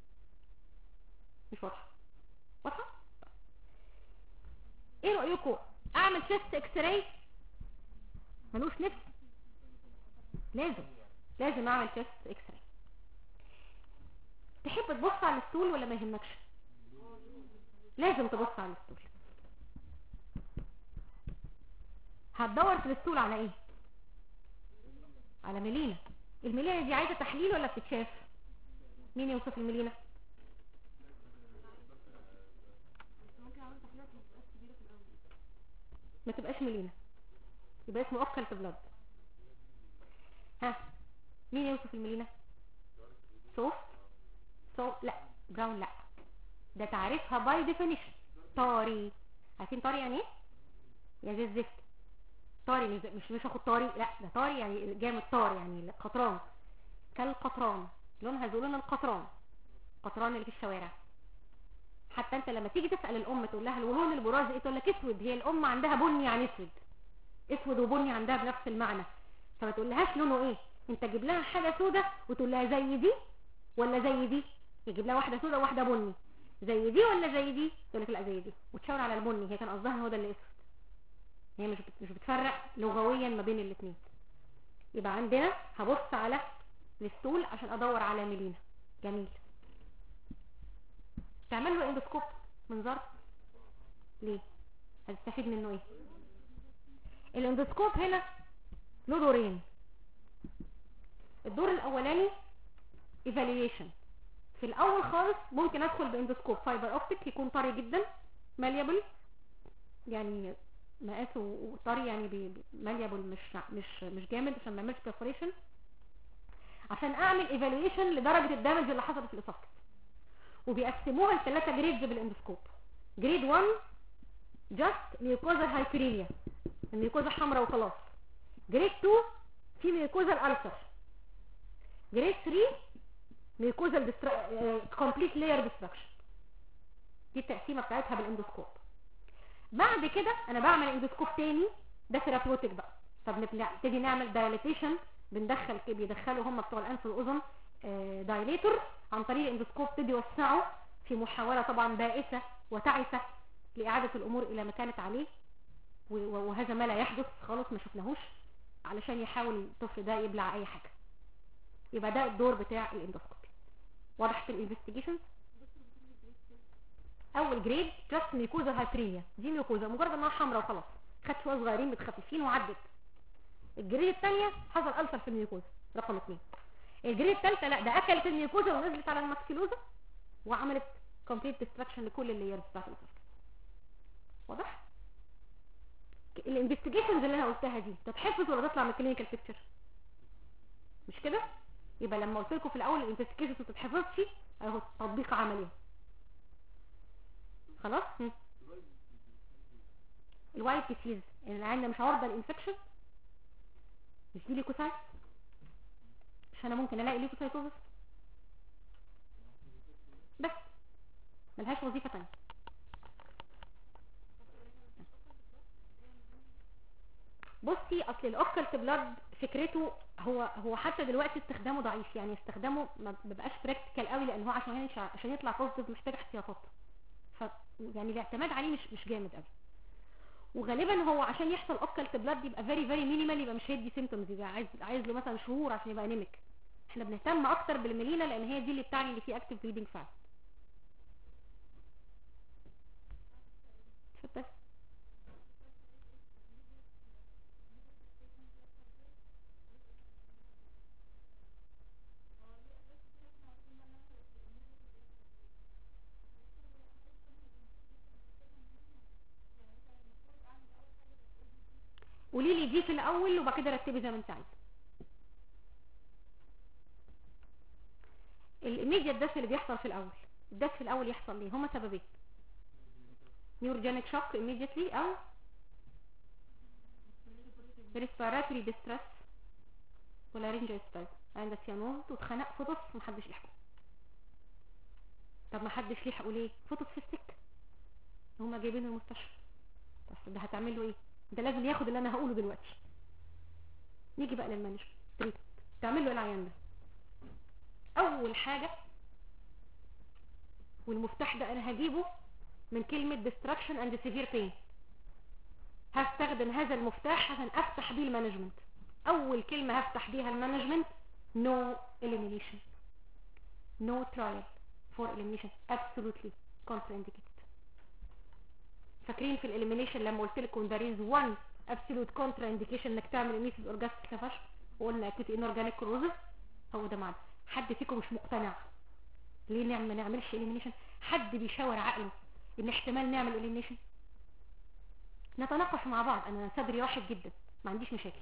مش واضحه واضحه ايه رايكم اعمل شيست اكس راي ملوش نفس لازم لازم اعمل شيست اكس راي تحب تبص على الستول ولا ما يهمكش لازم تبص على الستول هتدور في الستول على ايه على ميلينا الميلينا دي عايزه تحليل ولا بتتشاف مين يوصف الميلينا ممكن اعمل تحليلات ما تبقاش كبيره في الاول ما تبقاش ميلينا يبقى اسمه اوكلت بلاد ها مين يوصف الميلينا سوفت سو لا براون لا ده تعريفها باي ديفينيشن طاري عارفين طاري يعني ايه يا زي الزفت طاري مش مش مش اخد طاري لا ده طاري يعني جاي من الطار يعني قطران كالقطران لونها زي لون القطران قطران اللي في الشوارع حتى انت لما تيجي تسال الام تقول لها لون البراز ايه تقول لك اسود هي الام عندها بني يعني اسود اسود وبني عندها بنفس المعنى فما تقولهاش لونه ايه انت تجيب لها حاجه سودة وتقول لها زي دي ولا زي دي يجيب لها واحده سودة وواحده بني زي دي ولا زي دي تقول لك لا زي دي وتشاور على البني هي كان قصدها ان هو ده اللي اسود هي مش بت- مش بتفرق لغويا ما بين الاثنين يبقى عندنا هبص على الستول عشان ادور على ميلينا جميل تعمل له اندوسكوب منظار ليه هتستفيد منه ايه الاندوسكوب هنا له دورين الدور الاولاني ايفالويشن في الاول خالص ممكن ادخل باندوسكوب فايبر اوبتيك يكون طري جدا ماليابل يعني مقاسه طري يعني بي- بي- ماليابل مش مش مش جامد عشان ما يعملش perforation عشان اعمل ايفالويشن لدرجه الدمج اللي حصلت في الاسوفكس وبيقسموها لثلاثه جريدز بالاندوسكوب جريد 1 جاست ميوكوزا هايبرينيا الميوكوزا حمراء وخلاص جريد 2 في ميوكوزا الالسر جريد 3 ميوكوزا كومبليت لاير ديستراكشن دي التقسيمه بتاعتها بالاندوسكوب بعد كده انا بعمل اندوسكوب تاني ده ثيرابيوتيك بقى طب نبتدي نعمل دايليتيشن بندخل بيدخلوا هم بتوع الانف والاذن دايليتور عن طريق الاندوسكوب ابتدي يوسعوا في محاوله طبعا بائسه وتعسه لاعاده الامور الى ما كانت عليه و- و- وهذا ما لا يحدث خالص ما شفناهوش علشان يحاول الطفل ده يبلع اي حاجه يبقى ده الدور بتاع الاندوسكوبي واضح في الانفستيجيشن اول جريد جاست ميكوزا هايبرينيا دي ميكوزا مجرد انها حمراء وخلاص خدت شويه صغيرين متخففين وعدت الجريد الثانيه حصل ألسر في الميكوزا رقم اثنين الجريد الثالثه لا ده اكلت الميكوزا ونزلت على الماكسيلوزا وعملت كومبليت ديستراكشن لكل اللايرز بتاعت الاسفل واضح الانفستيجيشنز اللي انا قلتها دي تتحفظ ولا تطلع من الكلينيكال بيكتشر مش كده يبقى لما قلت لكم في الاول الانفستيجيشنز ما تتحفظش اهو تطبيق عملي خلاص هم. الوايت ديسيز اللي عندنا مش عرضه للانفكشن مش دي ليكوسايت مش انا ممكن الاقي ليكوسايتوزس بس ملهاش وظيفه تانية بصي اصل الاوكلت بلاد فكرته هو هو حتى دلوقتي استخدامه ضعيف يعني استخدامه ما بيبقاش براكتيكال قوي لان هو عشان عشان يطلع بوزيتيف محتاج احتياطات ف يعني الاعتماد عليه مش مش جامد قوي وغالبا هو عشان يحصل اوكلت بلاد يبقى فيري فيري مينيمال يبقى مش هيدي سيمتومز يبقى عايز عايز له مثلا شهور عشان يبقى انيميك احنا بنهتم اكتر بالميلينا لان هي دي اللي بتعني اللي فيه اكتف بليدنج فعلا اتفضل قولي لي دي في الاول وبعد كده رتبي زي ما انت عايزه الايميديت داس اللي بيحصل في الاول الداس في الاول يحصل ليه هما سببين نيوروجينيك شوك immediately او respiratory distress ولا رينجر عند سيانوز واتخنق فطس ومحدش لحقه طب ما حدش لحقه ليه فطس في السكه هما جايبينه المستشفى طب ده هتعمل له ايه ده لازم ياخد اللي انا هقوله دلوقتي نيجي بقى للمانجمنت تريت تعمل له ايه العيان ده اول حاجه والمفتاح ده انا هجيبه من كلمه destruction and severe pain هستخدم هذا المفتاح عشان افتح بيه المانجمنت اول كلمه هفتح بيها المانجمنت no elimination no trial for elimination absolutely contraindicated فاكرين في الاليمينيشن لما قلت لكم there is one absolute contraindication انك تعمل ميسيس اورجاستيك لفشل وقلنا اكيد انورجانيك كروزس هو ده معنى حد فيكم مش مقتنع ليه نعمل ما نعملش اليمينيشن حد بيشاور عقله ان احتمال نعمل اليمينيشن نتناقش مع بعض انا صدري واحد جدا ما عنديش مشاكل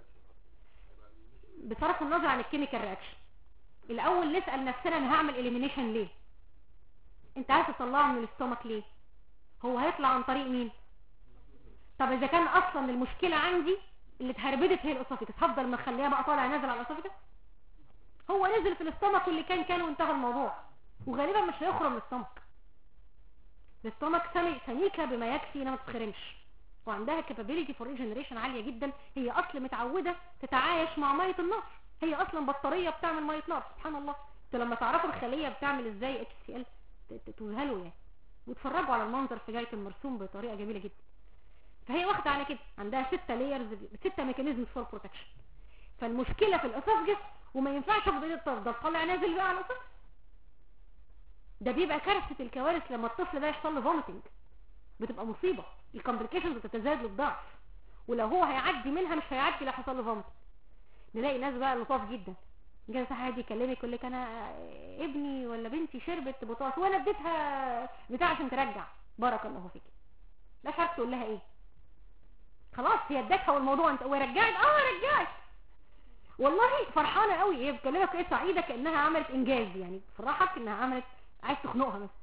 بصرف النظر عن الكيميكال رياكشن الاول نسال نفسنا انا هعمل اليمينيشن ليه انت عايز تطلعه من الاستومك ليه هو هيطلع عن طريق مين طب اذا كان اصلا المشكله عندي اللي اتهربدت هي الاسوفيكس هفضل مخليها بقى طالع نازل على الاسوفيكس هو نزل في الاستومك واللي كان كان وانتهى الموضوع وغالبا مش هيخرج من الاستومك الاستومك سمي سميكه بما يكفي انها ما تتخرمش وعندها كابابيلتي فور ريجنريشن عاليه جدا هي اصل متعوده تتعايش مع ميه النار هي اصلا بطاريه بتعمل ميه نار سبحان الله انتوا لما تعرفوا الخليه بتعمل ازاي اتش سي ال تذهلوا يعني وتفرجوا على المنظر في جايه المرسوم بطريقه جميله جدا فهي واخده على كده عندها ستة لايرز ستة ميكانيزمز فور بروتكشن فالمشكله في الاسوفجس وما ينفعش افضل الطفل طالع نازل بقى على الاسوفجس ده بيبقى كارثه الكوارث لما الطفل ده يحصل له فوميتنج بتبقى مصيبه الكومبليكيشنز بتتزايد للضعف ولو هو هيعدي منها مش هيعدي لو حصل له فوميت نلاقي ناس بقى لطاف جدا جاي صح حد يكلمك يقول لك انا ابني ولا بنتي شربت بطاطس وانا اديتها بتاع عشان ترجع بارك الله فيك لا مش عارف تقول لها ايه خلاص هي ادتها والموضوع انت ورجعت اه رجعت والله فرحانه قوي هي بتكلمك ايه سعيده كانها عملت انجاز يعني فرحك انها عملت عايز تخنقها بس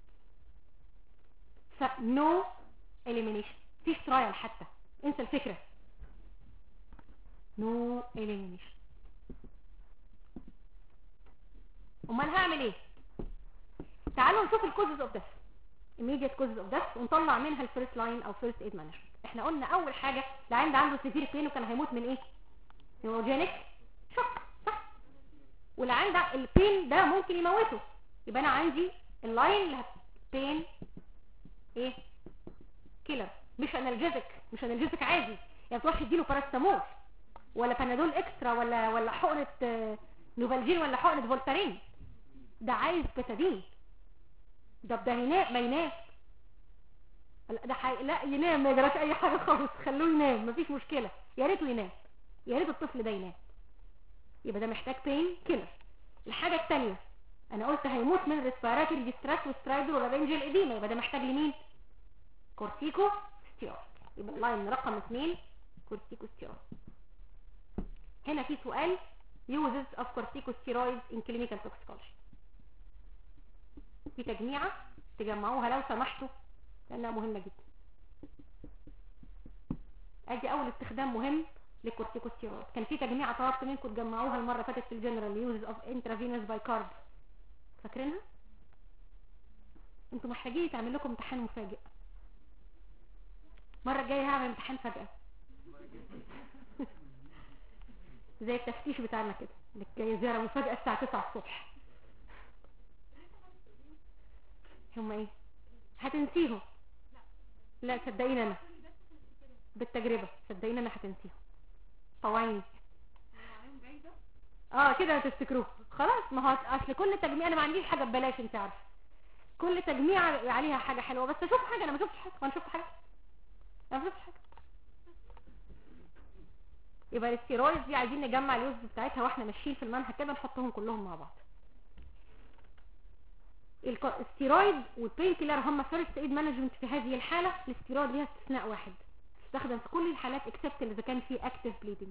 ف no elimination مفيش ترايل حتى انسى الفكره no elimination امال هعمل ايه تعالوا نشوف الكوزز اوف ديث immediate causes of death ونطلع منها الفيرست لاين او فيرست ايد مانجمنت احنا قلنا اول حاجه العيان ده عنده سيفير بين وكان هيموت من ايه نيوروجينيك شوك صح والعيان ده البين ده ممكن يموته يبقى انا عندي اللاين اللي بين ايه كيلر مش انالجيزك مش انالجيزك عادي يعني تروح تديله باراستامول ولا بنادول اكسترا ولا ولا حقنه آه، نوفالجين ولا حقنه فولتارين ده عايز بتادين ده ده ينام ما ينام لا ده حي... لا ينام ما يجراش اي حاجه خالص خلوه ينام مفيش مشكله يا ريته ينام يا ريت الطفل ده ينام يبقى ده محتاج بين كيلر الحاجه الثانيه انا قلت هيموت من ريسبيراتوري ديستريس وسترايدر ولارنجل اديما يبقى ده محتاج لمين كورتيكو ستيرويد يبقى اللاين رقم اثنين كورتيكو ستيرويد هنا في سؤال uses of corticosteroids in clinical toxicology في تجميعة تجمعوها لو سمحتوا لأنها مهمة جدا ادي اول استخدام مهم للكورتيكوستيرويد كان في تجميعة طلبت منكم تجمعوها المرة اللي فاتت في الجنرال يوزز اوف انترافينوس باي كارب فاكرينها انتوا محتاجين تعمل لكم امتحان مفاجئ المره الجايه هعمل امتحان فجأة زي التفتيش بتاعنا كده اللي جاي زيارة مفاجأة الساعة 9 الصبح هم ايه هتنسيهم لا صدقيني انا بالتجربة صدقيني انا هتنسيهم طوعيني عليهم جايزة اه كده هتفتكروه خلاص ما هو اصل كل تجميع انا ما عنديش حاجه ببلاش انت عارفه كل تجميع عليها حاجه حلوه بس اشوف حاجه انا ما شفتش حاجه وانا شفت حاجه انا ما شفتش حاجه يبقى الاستيرويد دي عايزين نجمع اليوز بتاعتها واحنا ماشيين في المنهج كده نحطهم كلهم مع بعض الك- الستيرويد والبين كيلر هم فيرست ايد مانجمنت في هذه الحاله الاستيرويد ليها استثناء واحد تستخدم في كل الحالات اكسبت اذا كان في اكتف بليدنج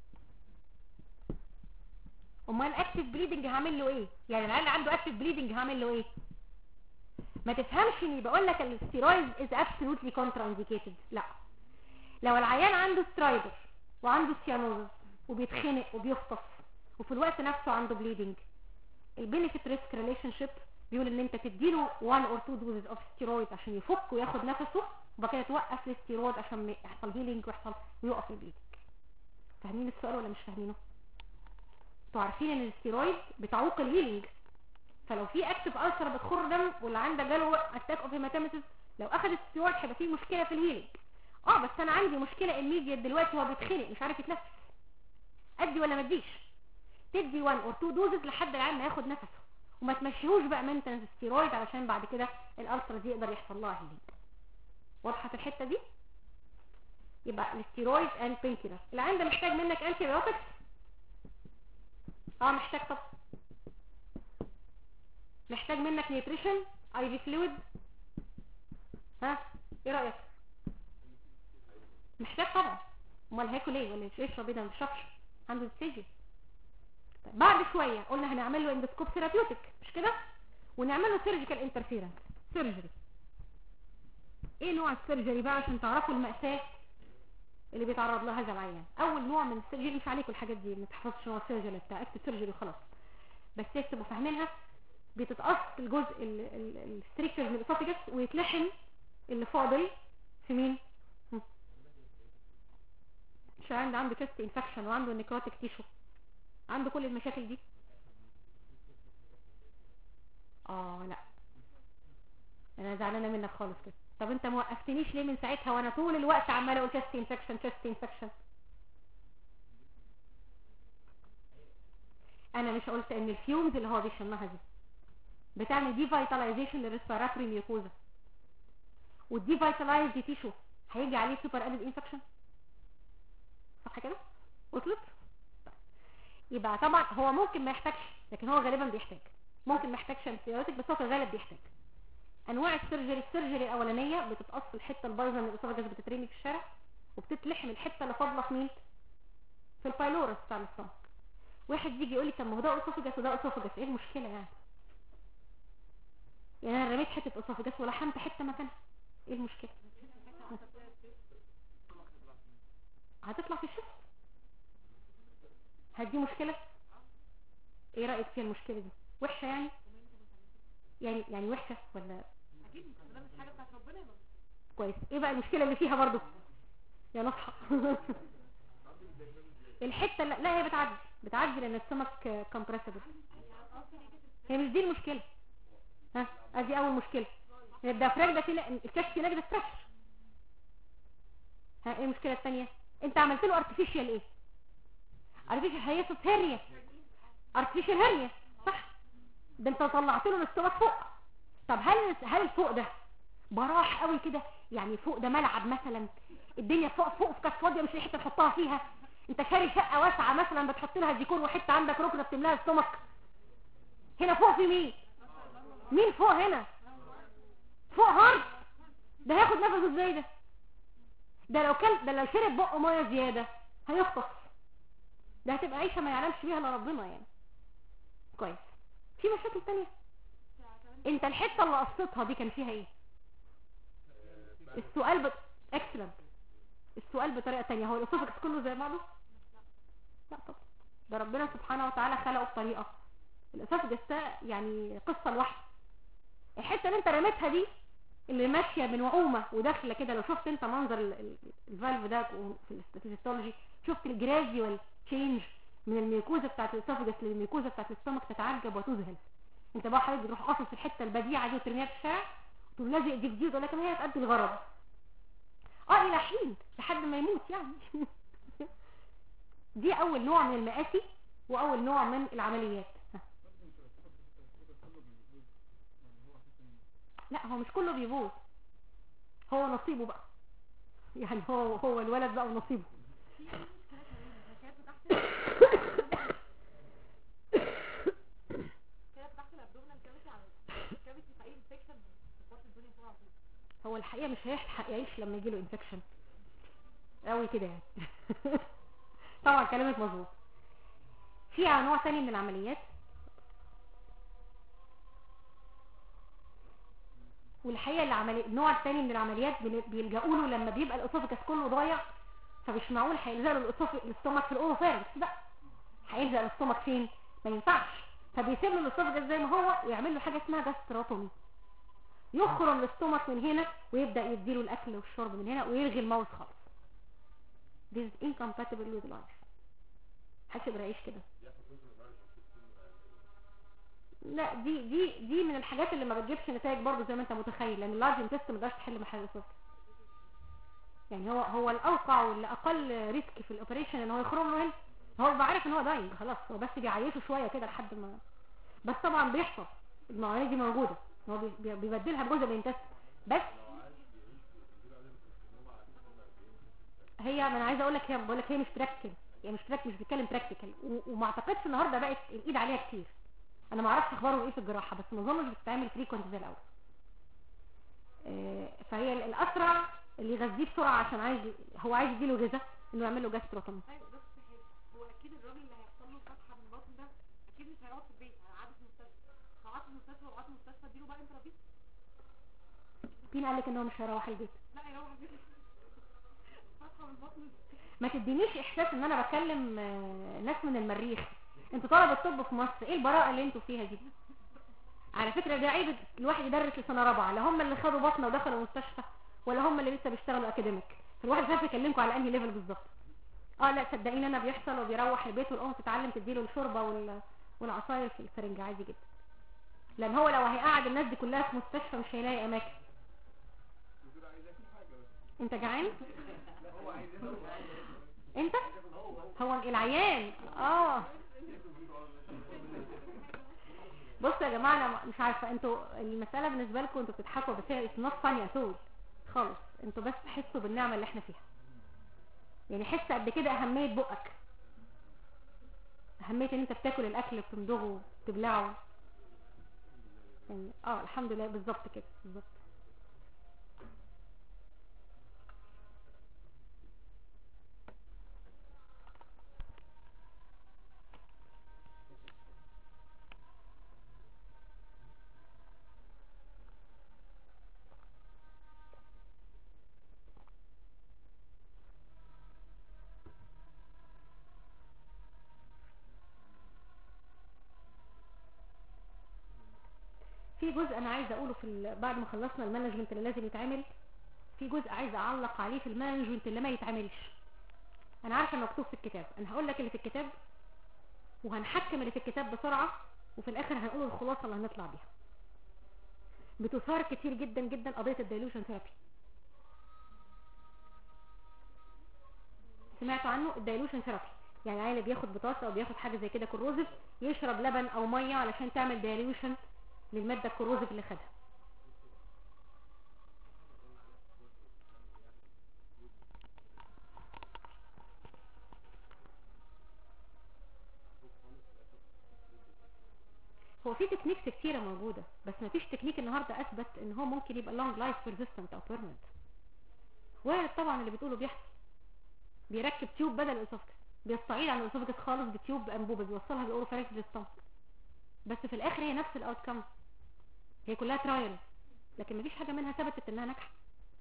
امال اكتف بليدنج هعمل له ايه يعني العيال اللي عنده اكتف بليدنج هعمل له ايه ما تفهمش اني بقول لك الاستيرويد از ابسولوتلي كونترا انديكيتد لا لو العيان عنده سترايدر وعنده سيانوزس وبيتخنق وبيخطف وفي الوقت نفسه عنده بليدنج البينيفيت ريسك ريليشن شيب بيقول ان انت تديله 1 اور 2 دوزز اوف ستيرويد عشان يفك وياخد نفسه وبعد كده توقف الستيرويد عشان ما يحصل هيلينج ويحصل ويقف البليدنج فاهمين السؤال ولا مش فاهمينه انتوا عارفين ان الستيرويد بتعوق الهيلينج فلو في اكتف ألسر بتخر دم واللي عندك جاله اتاك اوف هيماتيمسيس لو اخذ الستيرويد هيبقى فيه مشكله في الهيلينج اه بس انا عندي مشكله الميديا دلوقتي هو بيتخنق مش عارف يتنفس ادي ولا ما اديش تدي 1 اور 2 دوزز لحد العيان ما ياخد نفسه وما تمشيهوش بقى مينتنس ستيرويد علشان بعد كده الالسر دي يقدر يحصل لها هيلينج واضحه في الحته دي يبقى الستيرويد اند بينكيلر العيان ده محتاج منك انتي بايوتكس اه محتاج طب محتاج منك نيوتريشن اي في فلويد ها ايه رايك محتاج طبعا امال هياكل ايه ولا يشرب ايه ده ما بيشربش عنده ديستيجي طيب بعد شويه قلنا هنعمل له اندسكوب ثيرابيوتيك مش كده ونعمل له سيرجيكال انترفيرنس سيرجري ايه نوع السيرجري بقى عشان تعرفوا المأساة اللي بيتعرض لها هذا العيان اول نوع من السيرجري مش عليكم الحاجات دي ما تحفظش نوع السيرجري بتاع اكتب سيرجري وخلاص بس تبقوا فاهمينها بتتقص الجزء الستريكتور من الاسوفيجس ويتلحم اللي فاضل في مين هم. مش عنده عنده كيست انفكشن وعنده نيكروتيك تيشو عنده كل المشاكل دي اه لا انا زعلانه منك خالص كده طب انت ما وقفتنيش ليه من ساعتها وانا طول الوقت عماله اقول كيست انفكشن كيست انفكشن انا مش قلت ان الفيومز اللي هو بيشمها دي بتعمل دي فيتاليزيشن للريسبيراتوري ميوكوزا والدي فيتالايز دي تيشو هيجي عليه سوبر ادد انفكشن صح كده وصلت طيب. يبقى طبعا هو ممكن ما يحتاجش لكن هو غالبا بيحتاج ممكن ما يحتاجش انتيبيوتيك بس هو في الغالب بيحتاج انواع السيرجري السيرجري الاولانيه بتتقص الحته البايظه من الاسوفاجس بتترمي في الشارع وبتتلحم الحته اللي فاضله في مين في البايلورس بتاع السtomach واحد يجي يقول لي طب ما هو ده اسوفاجس وده اسوفاجس ايه المشكله يعني يعني انا رميت حته اسوفاجس ولحمت حته مكانها ايه المشكله هتطلع في الشفت هدي مشكله ايه رايك فيها المشكله دي وحشه يعني يعني يعني وحشه ولا اكيد ده مش حاجه بتاعت ربنا يبقى كويس ايه بقى المشكله اللي فيها برضو يا نصحى الحته لا, لا هي بتعدي بتعدي لان السمك كومبريسبل هي مش دي المشكله ها ادي اول مشكله الدافراج ده فيه الكشف هناك ده ستراكشر ها ايه المشكله الثانيه انت عملت له ارتفيشال ايه ارتفيشال هيسوس هرنيا ارتفيشال هرنيا صح ده انت طلعت له الاستواء فوق طب هل هل فوق ده براح قوي كده يعني فوق ده ملعب مثلا الدنيا فوق فوق كانت فاضيه مش حته تحطها فيها انت شاري شقه واسعه مثلا بتحط لها ديكور وحته عندك ركنه بتملاها السمك هنا فوق في مين مين فوق هنا فوق هارد ده هياخد نفسه ازاي ده ده لو كان ده لو شرب بقه ميه زياده هيغطس ده هتبقى عيشه ما يعلمش بيها الا ربنا يعني كويس في مشاكل تانية انت الحته اللي قصيتها دي كان فيها ايه السؤال بت... اكسلنت السؤال بطريقه تانية هو الاسوفكس كله زي بعضه لا طبعا ده ربنا سبحانه وتعالى خلقه بطريقه الاسوفكس ده يعني قصه لوحده الحته اللي انت رميتها دي اللي ماشيه بنعومه وداخله كده لو شفت انت منظر ال- ال- الفالف ده في الهيستولوجي شفت الجراديوال تشينج من الميكوزا بتاعت الاسوفجس للميكوزا بتاعت السtomach تتعجب وتذهل انت بقى حضرتك بتروح قاصص الحته البديعه دي وترميها في الشارع تقول لازق دي جديد ولكن هي هتأدي الغرض اه الى حين لحد ما يموت يعني دي اول نوع من المآسي واول نوع من العمليات ها. لا هو مش كله بيبوظ هو نصيبه بقى يعني هو هو الولد بقى ونصيبه كده فتحت الابدومينال كافيتي على الكافيتي في اي انفكشن بتبطل الدنيا فوق على طول هو الحقيقة مش هيلحق يعيش لما يجيله انفكشن قوي كده يعني طبعا كلامك مظبوط في نوع تاني من العمليات والحقيقة العملي... النوع التاني من العمليات بن- بيلجأوا له لما بيبقى الاسوفيكس كله ضايع فمش معقول هيلزقوا الاسوفيك الاستومك في الاوروفارنكس لا هيلزق الاستومك فين ما ينفعش فبيسيب له الاستومك زي ما هو ويعمل له حاجه اسمها جاستروتومي يخرم الاستومك من هنا ويبدا يديله الاكل والشرب من هنا ويلغي الماوس خالص This is incompatible with life محدش يقدر يعيش كده لا دي دي دي من الحاجات اللي ما بتجيبش نتائج برضه زي ما انت متخيل لان اللارج انتست ما تقدرش تحل محل الصفر يعني هو هو الاوقع والاقل ريسك في الاوبريشن ان هو يخرم له هنا هو بيبقى عارف ان هو داينج خلاص هو بس بيعيشه شويه كده لحد ما بس طبعا بيحصل المواعيد دي موجوده هو بي- بي- بيبدلها بجزء من الانتست بس هي ما انا عايزه اقول لك هي بقول لك هي مش براكتيكال هي مش براكتيكال مش بتتكلم براكتيكال وما اعتقدش النهارده بقت الايد عليها كتير انا ما اعرفش اخبارهم ايه في الجراحه بس ما اظنش بتتعمل فريكوينت زي الاول آه، فهي ال- الاسرع اللي يغذيه بسرعه عشان عايز هو عايز يديله غذاء انه يعمل له جاستروتومي ايوه بس هو اكيد الراجل اللي هيحصل له فتحه من البطن ده اكيد مش هيقعد في البيت هيقعد في المستشفى قعدت في المستشفى وقعدت في المستشفى اديله بقى انترافيس مين قال لك ان هو مش هيروح البيت لا يروح البيت فتحه من البطن ما تدينيش احساس ان انا بكلم آه، ناس من المريخ انتوا طلبة الطب في مصر ايه البراءة اللي انتوا فيها دي على فكرة ده عيب الواحد يدرس لسنة رابعة لا هم اللي خدوا بطنة ودخلوا المستشفى ولا هم اللي لسه بيشتغلوا اكاديميك فالواحد مش عارف يكلمكم على انهي ليفل بالظبط اه لا صدقيني انا بيحصل وبيروح البيت والام تتعلم تديله الشوربه وال... والعصاير في الفرنجة عادي جدا لان هو لو هيقعد الناس دي كلها في مستشفى مش هيلاقي اماكن انت جعان انت هو العيان اه بصوا يا جماعه انا مش عارفه انتوا المساله بالنسبه لكم انتوا بتضحكوا بس هي نص ثانيه طول خالص انتوا بس تحسوا بالنعمه اللي احنا فيها يعني حس قد كده اهميه بقك اهميه ان انت بتاكل الاكل بتمضغه بتبلعه يعني اه الحمد لله بالظبط كده بالظبط في جزء انا عايزه اقوله في ال- بعد ما خلصنا المانجمنت اللي لازم يتعمل في جزء عايزه اعلق عليه في المانجمنت اللي ما يتعملش انا عارفه انه مكتوب في الكتاب انا هقول لك اللي في الكتاب وهنحكم اللي في الكتاب بسرعه وفي الاخر هنقول الخلاصه اللي هنطلع بيها بتثار كتير جدا جدا قضيه الدايلوشن ثيرابي سمعتوا عنه الدايلوشن ثيرابي يعني عيل بياخد بطاطا او بياخد حاجه زي كده كروزف يشرب لبن او ميه علشان تعمل دايلوشن للماده الكروزف اللي خدها هو في تكنيكس كتيرة موجودة بس ما فيش تكنيك النهاردة اثبت ان هو ممكن يبقى لونج لايف بيرزيستنت او بيرمنت وارد طبعا اللي بتقوله بيحصل بيركب تيوب بدل الاسوفكس بيستعيد عن الاسوفكس خالص بتيوب بانبوبه بيوصلها بالاوروفارينكس للسtomach بس في الاخر هي نفس الاوت كام هي كلها ترايل لكن مفيش حاجه منها ثبتت انها ناجحه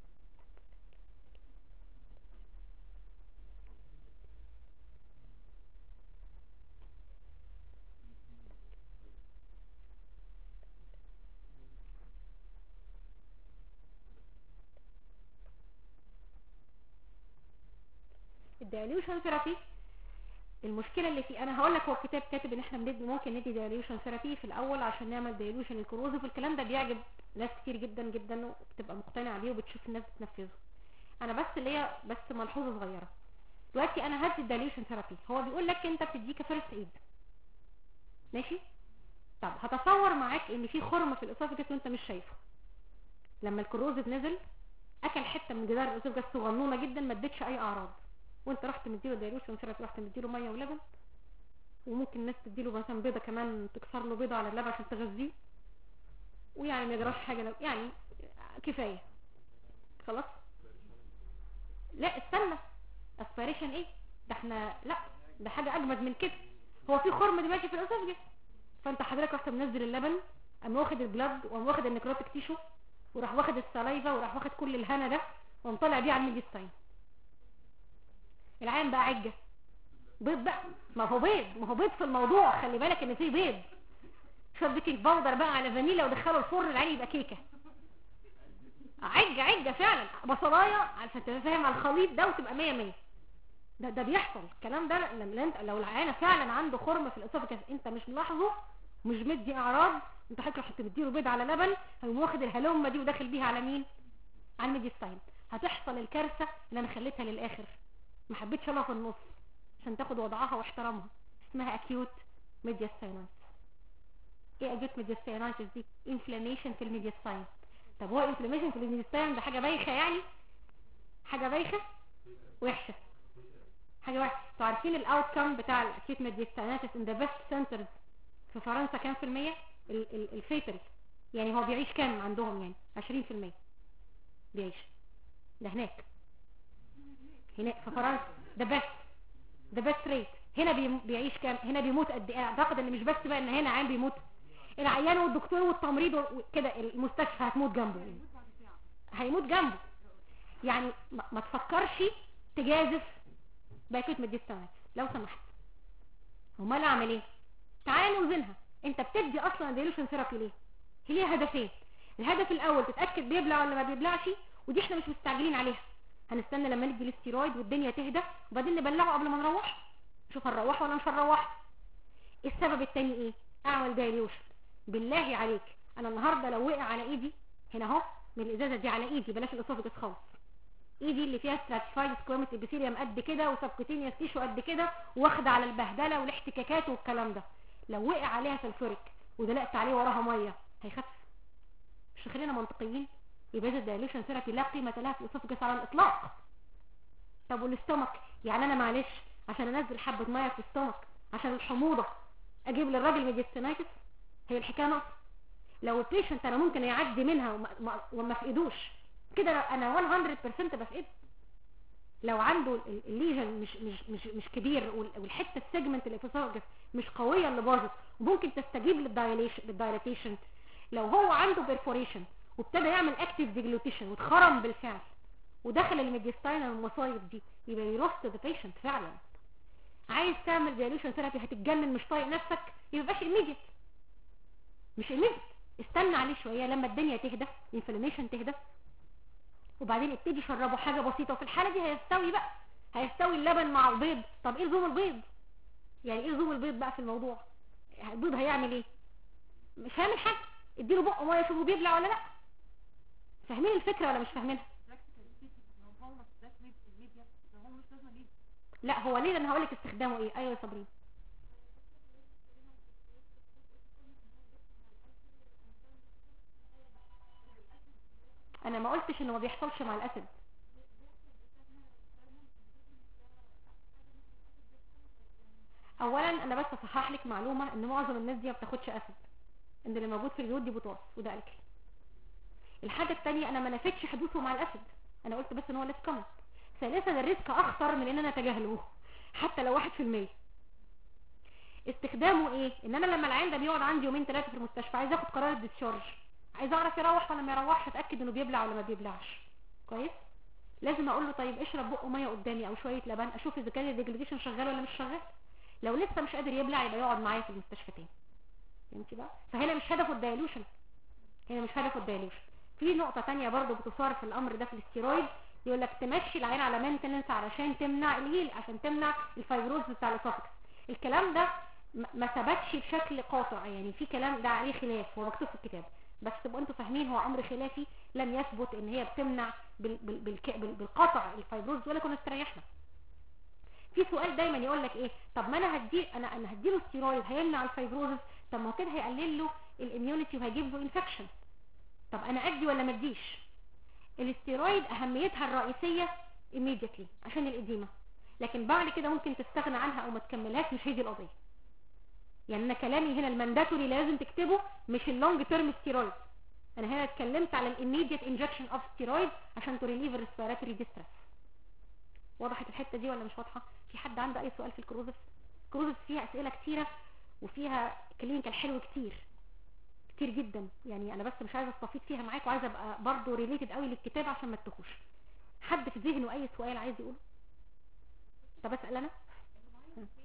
الدايليوشن ثيرابي المشكلة اللي فيه انا هقول لك هو الكتاب كاتب ان احنا بندي ممكن ندي دايليوشن ثيرابي في الاول عشان نعمل دايليوشن الكروزف والكلام ده بيعجب ناس كتير جدا جدا وبتبقى مقتنعة بيه وبتشوف الناس بتنفذه انا بس اللي هي بس ملحوظة صغيرة دلوقتي انا هدي الدايليوشن ثيرابي هو بيقول لك انت بتديك فيرست ايد ماشي طب هتصور معاك ان في خرم في الاسوفجس وانت مش شايفه لما الكروزف نزل اكل حته من جدار الاسوفجس صغنونه جدا ما ادتش اي اعراض وانت رحت مديله دايلوشن ثيرابي رحت مديله ميه ولبن وممكن الناس تديله مثلا بيضه كمان تكسر له بيضه على اللبن عشان تغذيه ويعني ما يجراش حاجه لو يعني كفايه خلاص لا استنى اسبيريشن ايه ده احنا لا ده حاجه اجمد من كده هو في خرم دلوقتي في الاسوفجس فانت حضرتك رحت منزل اللبن قام واخد البلاد وقام واخد النكروتيك تيشو وراح واخد السلايفا وراح واخد كل الهنا ده وقام طالع بيه على الميديستاين العين بقى عجة بيض بقى ما هو بيض ما هو بيض في الموضوع خلي بالك ان فيه بيض شويه بيكنج باودر بقى على فانيلا ودخله الفرن العين يبقى كيكه عجه عجه فعلا بصلايه عشان تبقى فاهم على الخليط ده وتبقى 100 100 ده ده بيحصل الكلام ده لما انت لو العيانه فعلا عنده خرم في الاسوفجس انت مش ملاحظه مش مدي اعراض انت حضرتك رحت مديله بيض على لبن هيقوم واخد الهلومه دي وداخل بيها على مين على الميديستاين هتحصل الكارثه اللي انا خليتها للاخر ما حبيتش انا في النص عشان تاخد وضعها واحترامها اسمها اكيوت ميديستاينايتس ايه اكيوت ميديستاينايتس دي انفلاميشن في الميديستاين طب هو انفلاميشن في الميديستاين ده حاجه بايخه يعني حاجه بايخه وحشه حاجه وحشه انتوا عارفين الاوت كام بتاع الاكيوت ميديستاينايتس ان ذا بيست سنترز في فرنسا كام في المية الفيتل يعني هو بيعيش كام عندهم يعني عشرين في المية بيعيش ده هناك هناك في فرنسا ده بس ده بس ريت هنا بي- بيعيش كام هنا بيموت قد ايه اعتقد ان مش بس بقى ان هنا عيان بيموت العيان والدكتور والتمريض وكده المستشفى هتموت جنبه يعني. هيموت جنبه يعني ما ما تفكرش تجازف باكيت ميديستانات لو سمحت امال اعمل ايه تعالى نوزنها انت بتدي اصلا ديلوشن ثيرابي ليه هي ليها هدفين الهدف الاول تتاكد بيبلع ولا ما بيبلعش ودي احنا مش مستعجلين عليها هنستنى لما ندي الاستيرويد والدنيا تهدى وبعدين نبلعه قبل ما نروح نشوف هنروح ولا مش هنروح السبب التاني ايه اعمل دايلوشن بالله عليك انا النهارده لو وقع على ايدي هنا اهو من الازازه دي على ايدي بلاش الاسوفجس خالص ايدي اللي فيها ستراتيفايد سكويمت ابيثيليوم قد كده وسبكوتينيوس تيشو قد كده واخده على البهدله والاحتكاكات والكلام ده لو وقع عليها سلفوريك ودلقت عليه وراها ميه هيخف مش خلينا منطقيين يبقى الدايليشن ثيرابي لا قيمه لها في الاسوفجس على الاطلاق طب والاستومك يعني انا معلش عشان انزل حبه ميه في الاستومك عشان الحموضه اجيب للراجل ميديستنايتس هي الحكايه ناقصه لو البيشنت انا ممكن يعدي منها وما, ما- وما في ايدوش كده انا 100% بفقد لو عنده ال- الليجن مش مش مش مش كبير وال- والحته السيجمنت اللي في الاسوفجس مش قويه اللي باظت وممكن تستجيب للدايليشن للدايليتيشن لو هو عنده بيرفوريشن وابتدى يعمل اكتيف ديجلوتيشن واتخرم بالفعل ودخل الميديستاينال المصايب دي يبقى يروست ذا بيشنت فعلا عايز تعمل دايليشن ثيرابي هتتجنن مش طايق نفسك يبقاش immediate مش immediate استنى عليه شويه لما الدنيا تهدى الانفلاميشن تهدى وبعدين ابتدي شربه حاجه بسيطه وفي الحاله دي هيستوي بقى هيستوي اللبن مع البيض طب ايه لزوم البيض يعني ايه لزوم البيض بقى في الموضوع البيض هيعمل ايه مش هيعمل حاجه اديله بقه ميه شوفه بيبلع ولا لا فاهمين الفكره ولا مش فاهمينها لا هو ليه انا هقول لك استخدامه ايه ايوه يا صابرين انا ما قلتش انه ما بيحصلش مع الاسد اولا انا بس اصحح لك معلومه ان معظم الناس دي ما بتاخدش اسد ان اللي موجود في اليود دي بوتاس وده الكل الحاجه الثانيه انا ما نفيتش حدوثه مع الاسد انا قلت بس ان هو ليس كومن ثالثا الريسك اخطر من ان انا اتجاهله حتى لو 1% استخدامه ايه ان انا لما العيان ده بيقعد عندي يومين ثلاثه في المستشفى عايز اخد قرار الديسشارج عايز اعرف يروح ولا ما يروحش اتاكد انه بيبلع ولا ما بيبلعش كويس لازم اقول له طيب اشرب بقه ميه قدامي او شويه لبن اشوف اذا كان الديجليتيشن شغال ولا مش شغال لو لسه مش قادر يبلع يبقى يقعد معايا في المستشفى تاني فهمتي بقى فهنا مش هدفه الدايلوشن هنا مش هدفه الدايلوشن في نقطة تانية برضو بتصار في الأمر ده في الاستيرويد يقول لك تمشي العين على مينتننس علشان تمنع الهيل عشان تمنع الفايبروز بتاع الاسوفكس الكلام ده م- ما ثبتش بشكل قاطع يعني في كلام ده عليه خلاف هو مكتوب في الكتاب بس تبقوا انتوا فاهمين هو امر خلافي لم يثبت ان هي بتمنع بال بال بالك بال بالقطع الفايبروز ولا كنا استريحنا في سؤال دايما يقول لك ايه طب ما انا هدي انا انا هديله ستيرويد هيمنع الفايبروزس طب ما هو كده هيقلل له الاميونيتي وهيجيب له انفكشن طب انا ادي ولا ما اديش الاستيرويد اهميتها الرئيسيه immediately عشان الاديمه لكن بعد كده ممكن تستغنى عنها او ما تكملهاش مش هي دي القضيه يعني انا كلامي هنا المانداتوري لازم تكتبه مش اللونج تيرم ستيرويد انا هنا اتكلمت على الاميديت انجكشن اوف ستيرويد عشان تريليف الريسبيراتوري ديستريس وضحت الحته دي ولا مش واضحه في حد عنده اي سؤال في الكروزس الكروزس فيها اسئله كتيره وفيها كلينيكال حلو كتير كتير جدا يعني انا بس مش عايزه استفيد فيها معاك وعايزه ابقى برضه ريليتد قوي للكتاب عشان ما تتوهوش حد في ذهنه اي سؤال عايز يقوله طب اسال انا ها.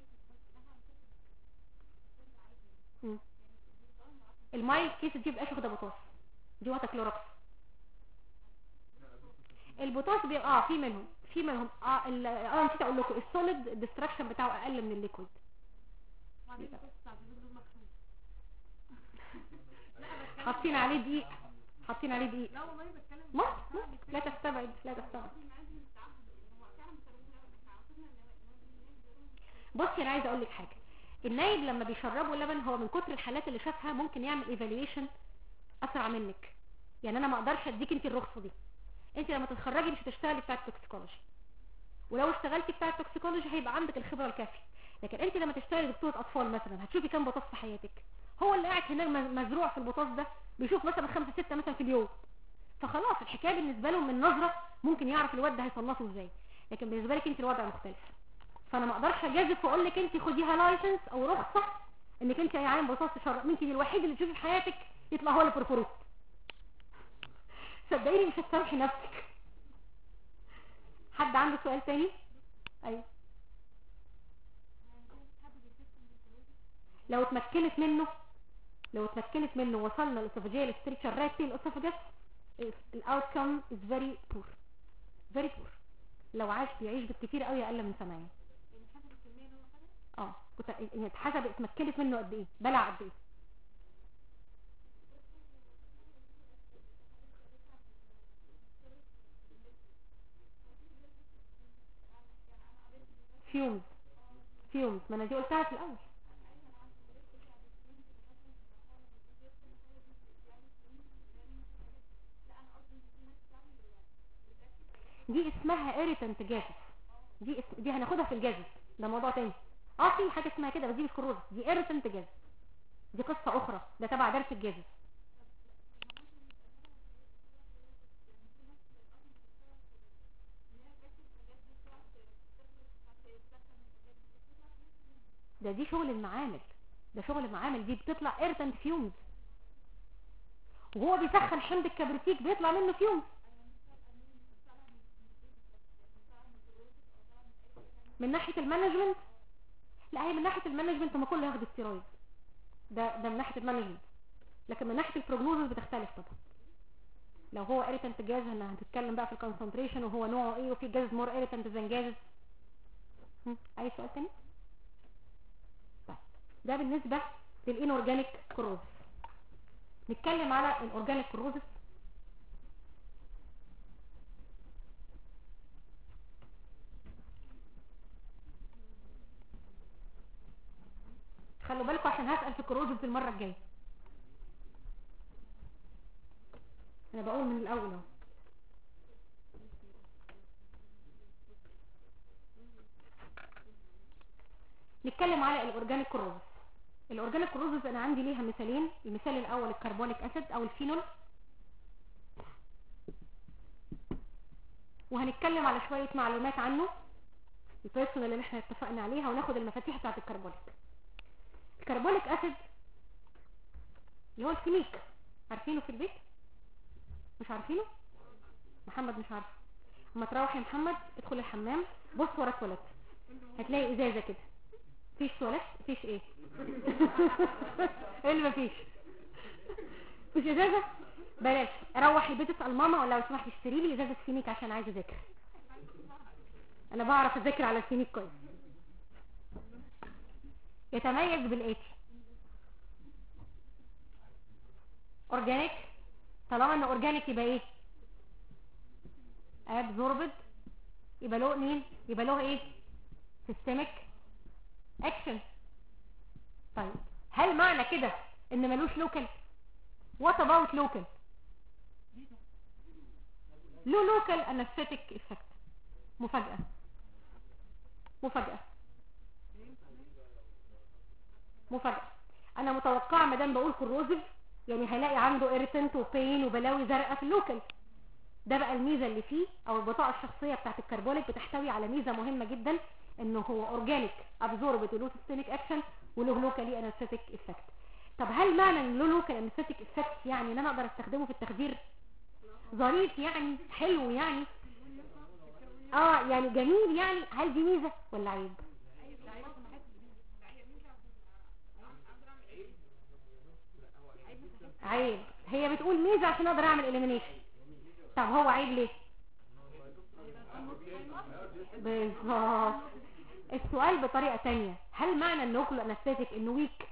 مم. المايل كيس دي مبقاش واخده بوتاس دي واخده كلوروكس البوتاس بيبقى اه في منهم في منهم اه ال- اه نسيت اقول لكم السوليد الديستراكشن بتاعه اقل من الليكويد وبعدين البوتاس بتاع البيبي دول مكتوب حاطين عليه دقيق حاطين عليه دقيق لا والله بتكلم ما ما- لا تستبعد لا تستبعد بصي انا عايزه اقول لك حاجه النايب لما بيشربوا اللبن هو من كتر الحالات اللي شافها ممكن يعمل ايفالويشن اسرع منك يعني انا ما اقدرش اديك انت الرخصه دي انت لما تتخرجي مش هتشتغلي بتاعه التوكسيكولوجي ولو اشتغلتي بتاعه التوكسيكولوجي هيبقى عندك الخبره الكافيه لكن انت لما تشتغلي دكتوره اطفال مثلا هتشوفي كام بطاطس في حياتك هو اللي قاعد هناك مز- مزروع في البطاطس ده بيشوف مثلا خمسة ستة مثلا في اليوم فخلاص الحكايه بالنسبه له من نظره ممكن يعرف الواد ده هيصنفه ازاي لكن بالنسبه لك انت الوضع مختلف فانا ما اقدرش اجازف واقول لك انت خديها لايسنس او رخصه انك انت يا عين بطاطس شرب ممكن الوحيد اللي تشوفي في حياتك يطلع هو اللي برفوريت صدقيني مش هتسامحي نفسك حد عنده سؤال تاني ايوه لو اتمكنت منه لو اتمكنت منه وصلنا للاسوفاجيال ستريكشر رايت في الاسوفاجس الاوتكم از فيري بور فيري بور لو عاش بيعيش بالكتير قوي اقل من سنه يعني اه كنت يعني حسب اتمكنت منه قد ايه بلع قد ايه فيومز فيومز ما انا دي قلتها في الاول دي اسمها irritant جازف دي اس... دي هناخدها في الجازف ده موضوع تاني اه في حاجه اسمها كده بس دي مش كروز دي irritant جازف دي قصه اخرى ده تبع درس الجازف ده دي شغل المعامل ده شغل المعامل دي بتطلع irritant فيومز وهو بيسخن حمض الكبريتيك بيطلع منه فيومز من ناحية المانجمنت لا هي من ناحية المانجمنت ما كله ياخد ستيرويد ده ده من ناحية المانجمنت لكن من ناحية البروجنوزس بتختلف طبعا لو هو اريتنت جاز هنا هنتكلم بقى في الكونسنتريشن وهو نوعه ايه وفي جاز مور اريتنت ذان جاز اي سؤال تاني طيب ده بالنسبة للانورجانيك كروزس نتكلم على الاورجانيك كروزس خلوا بالكم عشان هسأل في الكروزس المرة الجاية انا بقول من الاول اهو نتكلم على الاورجانيك كروزس الاورجانيك كروزس انا عندي ليها مثالين المثال الاول الكربونيك اسيد او الفينول وهنتكلم على شوية معلومات عنه البيرسونال اللي احنا اتفقنا عليها وناخد المفاتيح بتاعت الكربونيك الكربونيك اسيد اللي هو الفينيك عارفينه في البيت مش عارفينه محمد مش عارف اما تروح يا محمد ادخل الحمام بص ورا التواليت هتلاقي ازازه كده فيش تواليت فيش ايه ايه اللي مفيش مش ازازه بلاش اروح البيت اسال ماما ولا لو سمحت اشتري لي ازازه فينيك عشان عايزه اذاكر انا بعرف اذاكر على الفينيك كويس يتميز بالاتي اورجانيك طالما انه اورجانيك يبقى ايه ابزوربد يبقى له مين يبقى له ايه سيستميك اكشن طيب هل معنى كده ان ملوش لوكال وات اباوت لوكال له لوكال انستيك افكت مفاجاه مفاجاه مفاجاه انا متوقعه ما دام بقول كروزيف يعني هيلاقي عنده اريتنت وبين وبلاوي زرقاء في اللوكال ده بقى الميزه اللي فيه او البطاقه الشخصيه بتاعت الكربونيك بتحتوي على ميزه مهمه جدا انه هو اورجانيك ابزوربت وله سيستميك اكشن وله لوكالي انستيك افكت طب هل معنى ان له لوكال انستيك افكت يعني ان انا اقدر استخدمه في التخدير ظريف يعني حلو يعني اه يعني جميل يعني هل دي ميزه ولا عيب عيب هي بتقول ميزه عشان اقدر اعمل اليمينيشن طب هو عيب ليه بالظبط السؤال بطريقه تانية هل معنى النوكلو انستيتيك انه ويك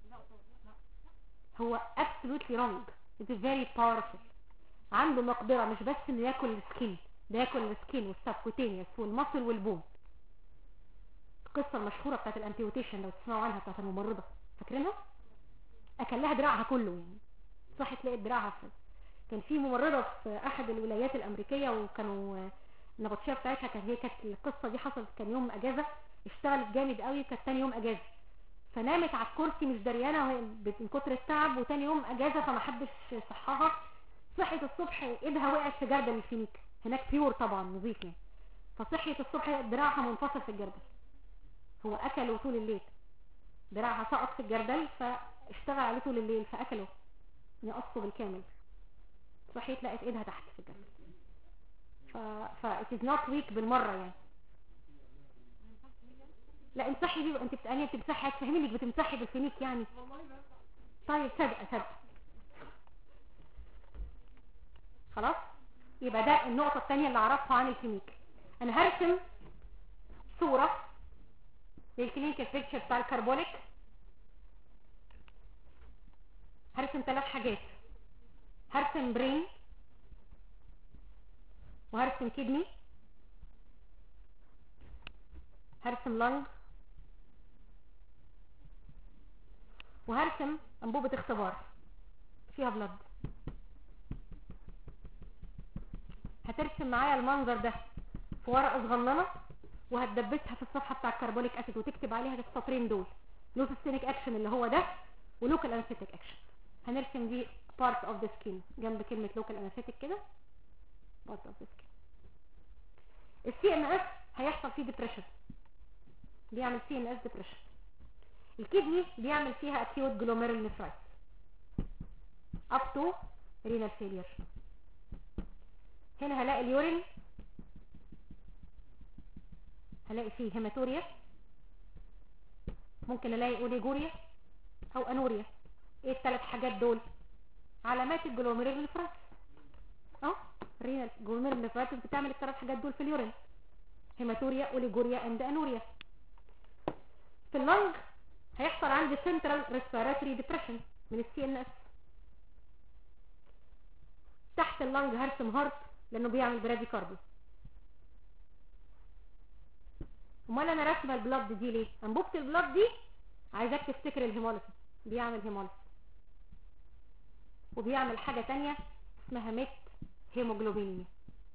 هو absolutely wrong it is very powerful عنده مقدرة مش بس انه ياكل السكين ده ياكل السكين والسبكوتينيوس والمصل والبون القصة المشهورة بتاعت الانتيوتيشن لو تسمعوا عنها بتاعت الممرضة فاكرينها اكل لها دراعها كله يعني صحت لقيت دراعها في كان في ممرضة في احد الولايات الامريكية وكانوا النبطشية بتاعتها كانت هي كانت القصة دي حصلت كان يوم اجازة اشتغلت جامد قوي كانت تاني يوم اجازة فنامت على الكرسي مش دريانة وهي من كتر التعب وتاني يوم اجازة فمحدش صحاها صحيت الصبح ايدها وقعت في جردل الفينيك هناك بيور طبعا نظيف يعني فصحيت الصبح دراعها منفصل في الجردل هو اكله طول الليل دراعها سقط في الجردل فاشتغل عليه طول الليل فاكله يقصه بالكامل صحيت لقيت ايدها تحت في الجردل ف ف it is not weak بالمره يعني لا امسحي دي انت بتقالي انت بتمسحي هتفهمي انك بتمسحي بالفينيك يعني طيب صدقه صدقه خلاص يبقى ده النقطة الثانية اللي اعرفها عن الكلينيك انا هرسم صورة للكلينيكال بيكتشر بتاع الكربونيك هرسم ثلاث حاجات هرسم برين وهرسم كدني هرسم لنج وهرسم انبوبة اختبار فيها بلد هترسم معايا المنظر ده في ورقة صغننة وهتدبسها في الصفحة بتاع الكربونيك اسيد وتكتب عليها السطرين دول لوسيستينيك اكشن اللي هو ده ولوكال انستيك اكشن هنرسم دي part of the skin جنب كلمة local anesthetic كده part of the skin السي ان اس هيحصل فيه depression بيعمل سي ان اس depression الكدني بيعمل فيها acute glomerular nephritis up to renal failure هنا هلاقي اليورين هلاقي فيه هيماتوريا ممكن الاقي اوليجوريا او انوريا ايه الثلاث حاجات دول علامات الجلوميرول نفرايتس اه رينال جلوميرول نفرايتس بتعمل الثلاث حاجات دول في اليورين هيماتوريا اوليجوريا اند انوريا في اللنج هيحصل عندي سنترال ريسبيراتوري ديبريشن من السي ان اس تحت اللنج هرسم هارت لانه بيعمل برادي كارديو امال انا راسمه البلاد دي ليه انبوبه البلاد دي عايزاك تفتكر الهيموليسيس بيعمل هيموليسيس وبيعمل حاجه تانية اسمها ميت هيموجلوبينيميا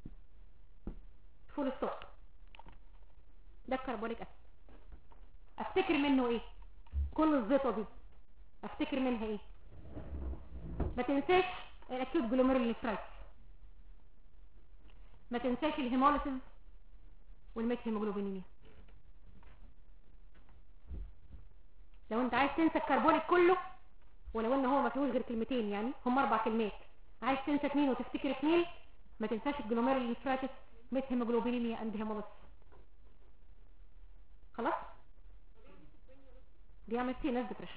فول ستوب ده الكربونيك اسيد افتكر منه ايه كل الزيطه دي افتكر منها ايه ما تنساش الاكيوت جلوميرول نفرايتس ما تنساش الهيموليسيس والميت هيموجلوبينيميا لو انت عايز تنسى الكربونيك كله ولو ان هو ما فيهوش غير كلمتين يعني هم اربع كلمات عايز تنسى اثنين وتفتكر اثنين ما تنساش الجلوميرول نفرايتس ميت هيموجلوبينيميا اند هيموليسيس خلاص بيعمل سي ان اس ديبريشن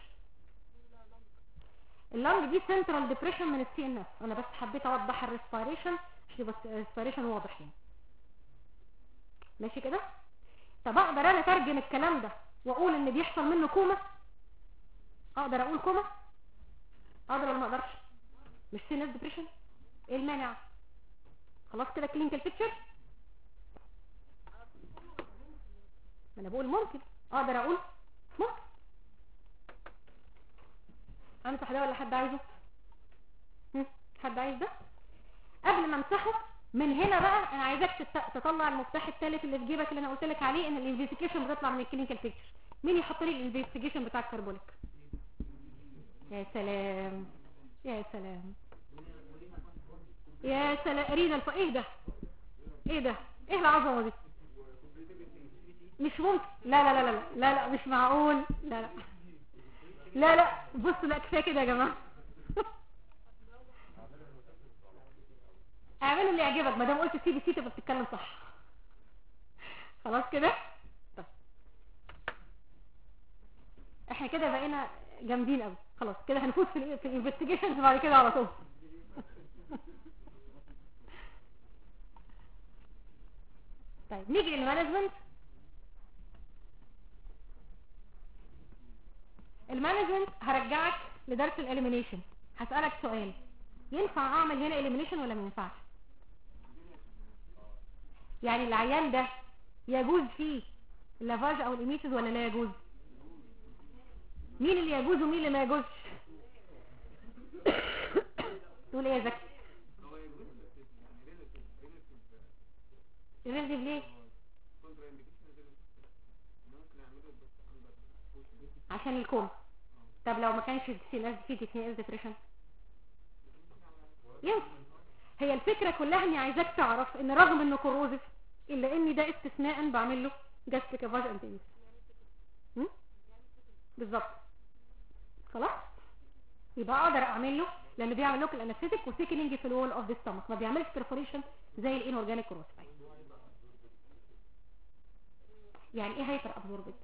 اللنج دي سنترال ديبريشن من السي ان اس انا بس حبيت اوضح الريسبيريشن عشان بس الريسبيريشن واضح يعني ماشي كده طب اقدر انا اترجم الكلام ده واقول ان بيحصل منه كوما اقدر اقول كوما اقدر ولا ما اقدرش مش سي ان اس ديبريشن ايه المانع خلاص كده كلينيكال بيكتشر ما انا بقول ممكن اقدر اقول ممكن امسح ده ولا حد عايزه هم؟ حد عايز ده قبل ما امسحه من هنا بقى انا عايزاك تت- تطلع المفتاح الثالث اللي في جيبك اللي انا قلت لك عليه ان الانفستيجيشن بتطلع من الكلينيكال بيكتشر مين يحط لي الانفستيجيشن بتاع الكربونيك يا سلام يا سلام يا سلام رينا الف... ايه ده ايه ده ايه العظمه دي مش ممكن لا لا لا لا لا لا مش معقول لا لا لا لا بصوا لا كفايه كده يا جماعه اعملوا اللي يعجبك ما دام قلت سي بي سي تبقى بتتكلم صح خلاص كده طيب احنا كده بقينا جامدين قوي خلاص كده هنفوت في ال في الانفستيجيشنز بعد كده على طول طيب نيجي للمانجمنت المانجمنت هرجعك لدرس الاليمينيشن هسألك سؤال ينفع اعمل هنا اليمينيشن ولا ما ينفعش يعني العيان ده يجوز فيه اللافاج او الاميتز ولا لا يجوز مين اللي يجوز ومين اللي ما يجوزش تقول ايه يا زكي ريليتيف ليه عشان الكوم طب لو ما كانش في ناس في تكنيك ديبريشن يس هي الفكرة كلها اني عايزاك تعرف ان رغم انه كوروزف الا اني ده استثناء بعمل له جاستيك افاج انتينيس بالظبط خلاص يبقى اقدر اعمل له لانه بيعمل لوكال انستيك وسيكننج في الوول اوف ذا ستومك ما بيعملش برفوريشن زي الان اورجانيك كوروزف يعني ايه هايبر ابزوربد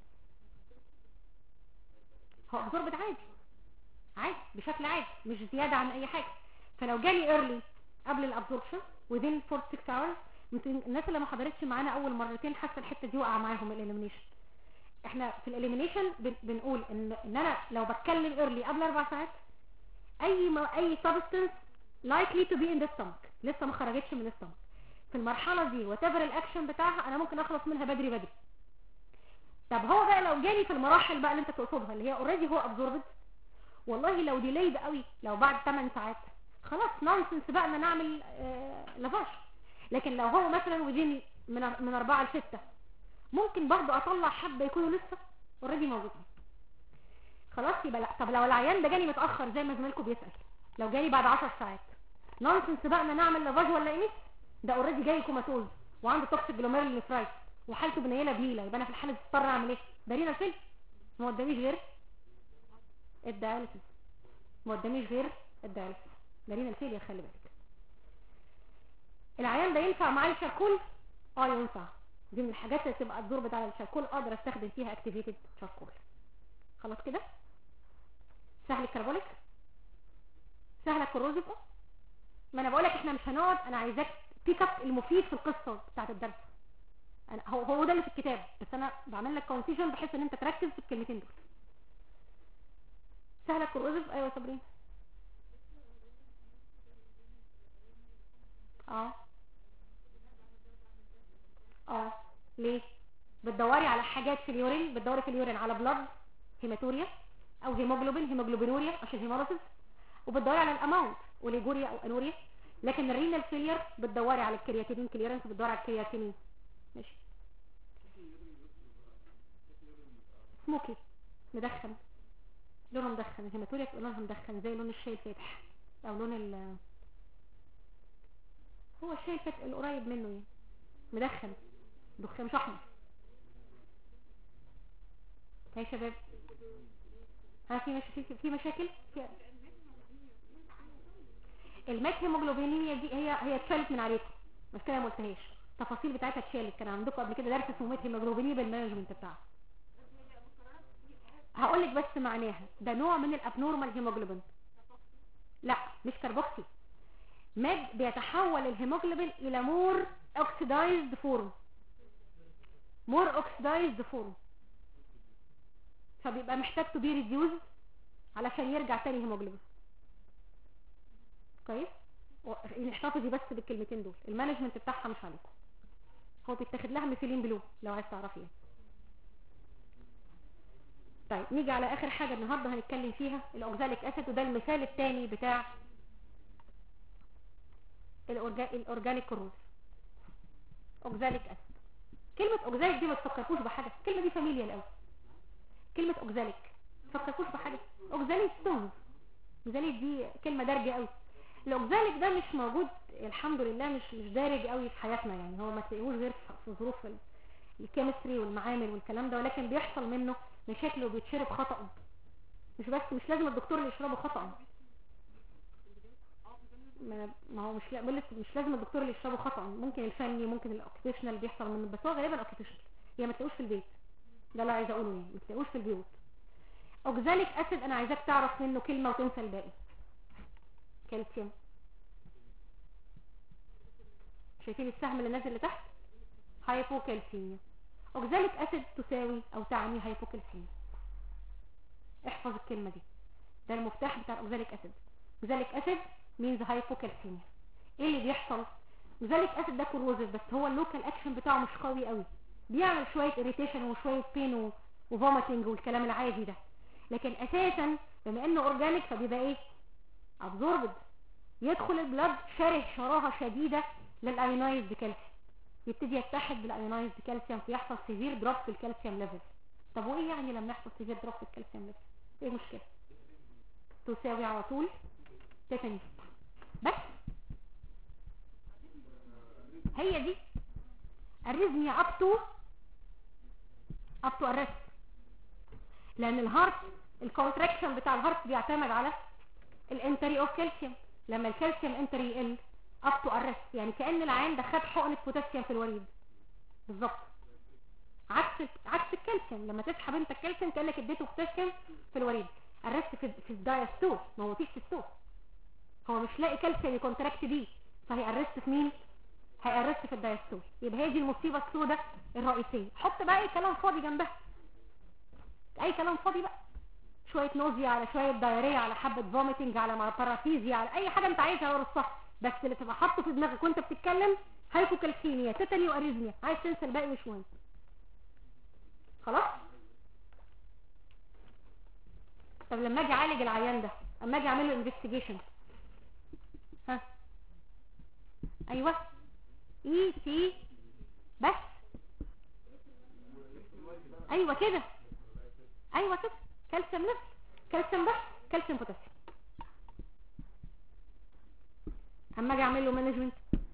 هو ابزوربد عادي عادي بشكل عادي مش زيادة عن اي حاجة فلو جالي ايرلي قبل الابزوربشن within 4 6 hours يمكن الناس اللي ما حضرتش معانا اول مرتين حاسه الحته دي وقع معاهم الاليمينيشن احنا في الاليمينيشن بنقول ان ان انا لو بتكلم ايرلي قبل اربع ساعات اي ما اي سبستنس likely to be in the stomach لسه ما خرجتش من الستومك في المرحله دي وتفر الاكشن بتاعها انا ممكن اخلص منها بدري بدري طب هو بقى لو جالي في المراحل بقى اللي انت تقصدها اللي هي اوريدي هو ابزوربد والله لو ديليد قوي لو بعد 8 ساعات خلاص نونسنس بقى ان انا اعمل آه لافاش لكن لو هو مثلا ودين من من 4 ل 6 ممكن برضه اطلع حبه يكونوا لسه اوريدي موجودين خلاص يبقى لا طب لو العيان ده جالي متاخر زي ما زميلكم بيسال لو جالي بعد 10 ساعات نونسنس بقى ان انا اعمل لافاج ولا ايه ده اوريدي جاي كوماتوز وعنده توكسيك جلوميرول نفرايتس وحالته بنيله بهيله يبقى انا في الحاله دي اضطر اعمل ايه دارينا الفيلم ما قداميش غير الدياليسيس ما قداميش غير الدياليسيس دارينا الفيل خلي بالك العيان ده ينفع معاه الشاركول اه ينفع دي من الحاجات اللي تبقى الدور بتاع الشاركول اقدر استخدم فيها اكتيفيتد شاركول خلاص كده سهل الكربونيك سهل الكروزيف ما انا بقولك احنا مش هنقعد انا عايزاك بيك اب المفيد في القصه بتاعت الدرس أنا هو هو ده اللي في الكتاب بس انا بعمل لك كونسيشن بحيث ان انت تركز في الكلمتين دول سهله الكروزيف ايوه صابرين اه اه ليه بتدوري على حاجات في اليورين بتدوري في اليورين على بلاد هيماتوريا او هيموجلوبين هيموجلوبينوريا عشان هيموليسيس وبتدوري على الاماونت وليجوريا او انوريا لكن الرينال فيلير بتدوري على الكرياتينين كليرنس بتدوري على الكرياتينين ماشي سموكي مدخن لونه مدخن الهيماتوريا بتبقى لونها مدخن زي لون الشاي الفاتح او لون ال هو الشاي الفاتح القريب منه يعني مدخن دخان مش احمر هاي شباب ها في مش... في, في مشاكل في المات هيموجلوبينيميا دي هي هي اتشالت من عليكم بس كده ما قلتهاش التفاصيل بتاعتها اتشالت كان عندكم قبل كده درس اسمه مات هيموجلوبينيميا بالمانجمنت بتاعها هقول لك بس معناها ده نوع من الابنورمال هيموجلوبين لا مش كربوكسي ماد بيتحول الهيموجلوبين الى مور اوكسيدايزد فورم مور اوكسيدايزد فورم فبيبقى محتاج تو بي ريديوز علشان يرجع تاني هيموجلوبين كويس احتفظي بس بالكلمتين دول المانجمنت بتاعها مش عليكم هو بيتاخد لها ميثيلين بلو لو عايز تعرفيها طيب نيجي على اخر حاجة النهاردة هنتكلم فيها الاوكزاليك اسيد وده المثال الثاني بتاع الاورجانيك كروز اوكزاليك اسيد كلمة اوكزاليك دي ما تفكركوش بحاجة الكلمة دي فاميليا قوي كلمة اوكزاليك ما تفكركوش بحاجة اوكزاليك ستونز اوكزاليك دي كلمة دارجة قوي الاوكزاليك ده مش موجود الحمد لله مش مش دارج قوي في حياتنا يعني هو ما تلاقيهوش غير في ظروف الكيمستري والمعامل والكلام ده ولكن بيحصل منه مشاكل وبيتشرب خطأ مش بس مش لازم الدكتور اللي يشربه خطأ ما هو مش مش لازم الدكتور اللي يشربه خطأ ممكن الفني ممكن الاوكيبيشنال بيحصل منه بس هو غالبا اوكيبيشنال هي ما تلاقوش في البيت ده اللي عايزه اقوله يعني ما تلاقوش في البيوت اوكزاليك اسيد انا عايزاك تعرف منه كلمة وتنسى الباقي كالسيوم شايفين السهم اللي نازل لتحت هايبوكالسيميا اوكزاليك اسيد تساوي او تعني هايبوكالسيميا احفظ الكلمة دي ده المفتاح بتاع الاوكزاليك اسيد اوكزاليك اسيد means hypocalcemia ايه اللي بيحصل اوكزاليك اسيد ده كوروزيف بس هو اللوكال اكشن بتاعه مش قوي قوي بيعمل شوية irritation وشوية pain وفوميتنج والكلام العادي ده لكن اساسا بما انه اورجانيك فبيبقى ايه absorbed يدخل البلد شره شراهة شديدة للايونايزد كالسيوم يبتدي يتحد بالايونايزد كالسيوم فيحصل سيفير دروب في الكالسيوم ليفل طب وايه يعني لما يحصل سيفير دروب في الكالسيوم ليفل ايه المشكله تساوي على طول تيتاني بس هي دي الريزميا اب تو اب تو ارست لان الهارت الكونتراكشن بتاع الهارت بيعتمد على الانتري اوف كالسيوم لما الكالسيوم انتري يقل اب تو ارست يعني كان العين ده خد حقنه بوتاسيوم في الوريد بالظبط عكس عكس الكالسيوم لما تسحب انت الكالسيوم كانك اديته بوتاسيوم في الوريد ارست في في الدايستول ما هو فيش ستول هو مش لاقي كالسيوم يكونتراكت بيه فهيأرست في مين هيأرست في الدايستول يبقى هي دي المصيبه السوداء الرئيسيه حط بقى اي كلام فاضي جنبها اي كلام فاضي بقى شويه نوزيا على شويه دايريه على حبه فوميتنج على مع بارافيزيا على اي حاجه انت عايزها ورا الصح بس اللي تبقى حاطه في دماغك وانت بتتكلم هايبوكالسيميا تيتاني واريزميا عايز تنسى الباقي مش مهم خلاص طب لما اجي اعالج العيان ده اما اجي اعمل له انفستيجيشن ها ايوه اي سي بس ايوه كده ايوه كده كالسيوم ليفل كالسيوم بس كالسيوم بوتاسيوم اما اجي اعمل له مانجمنت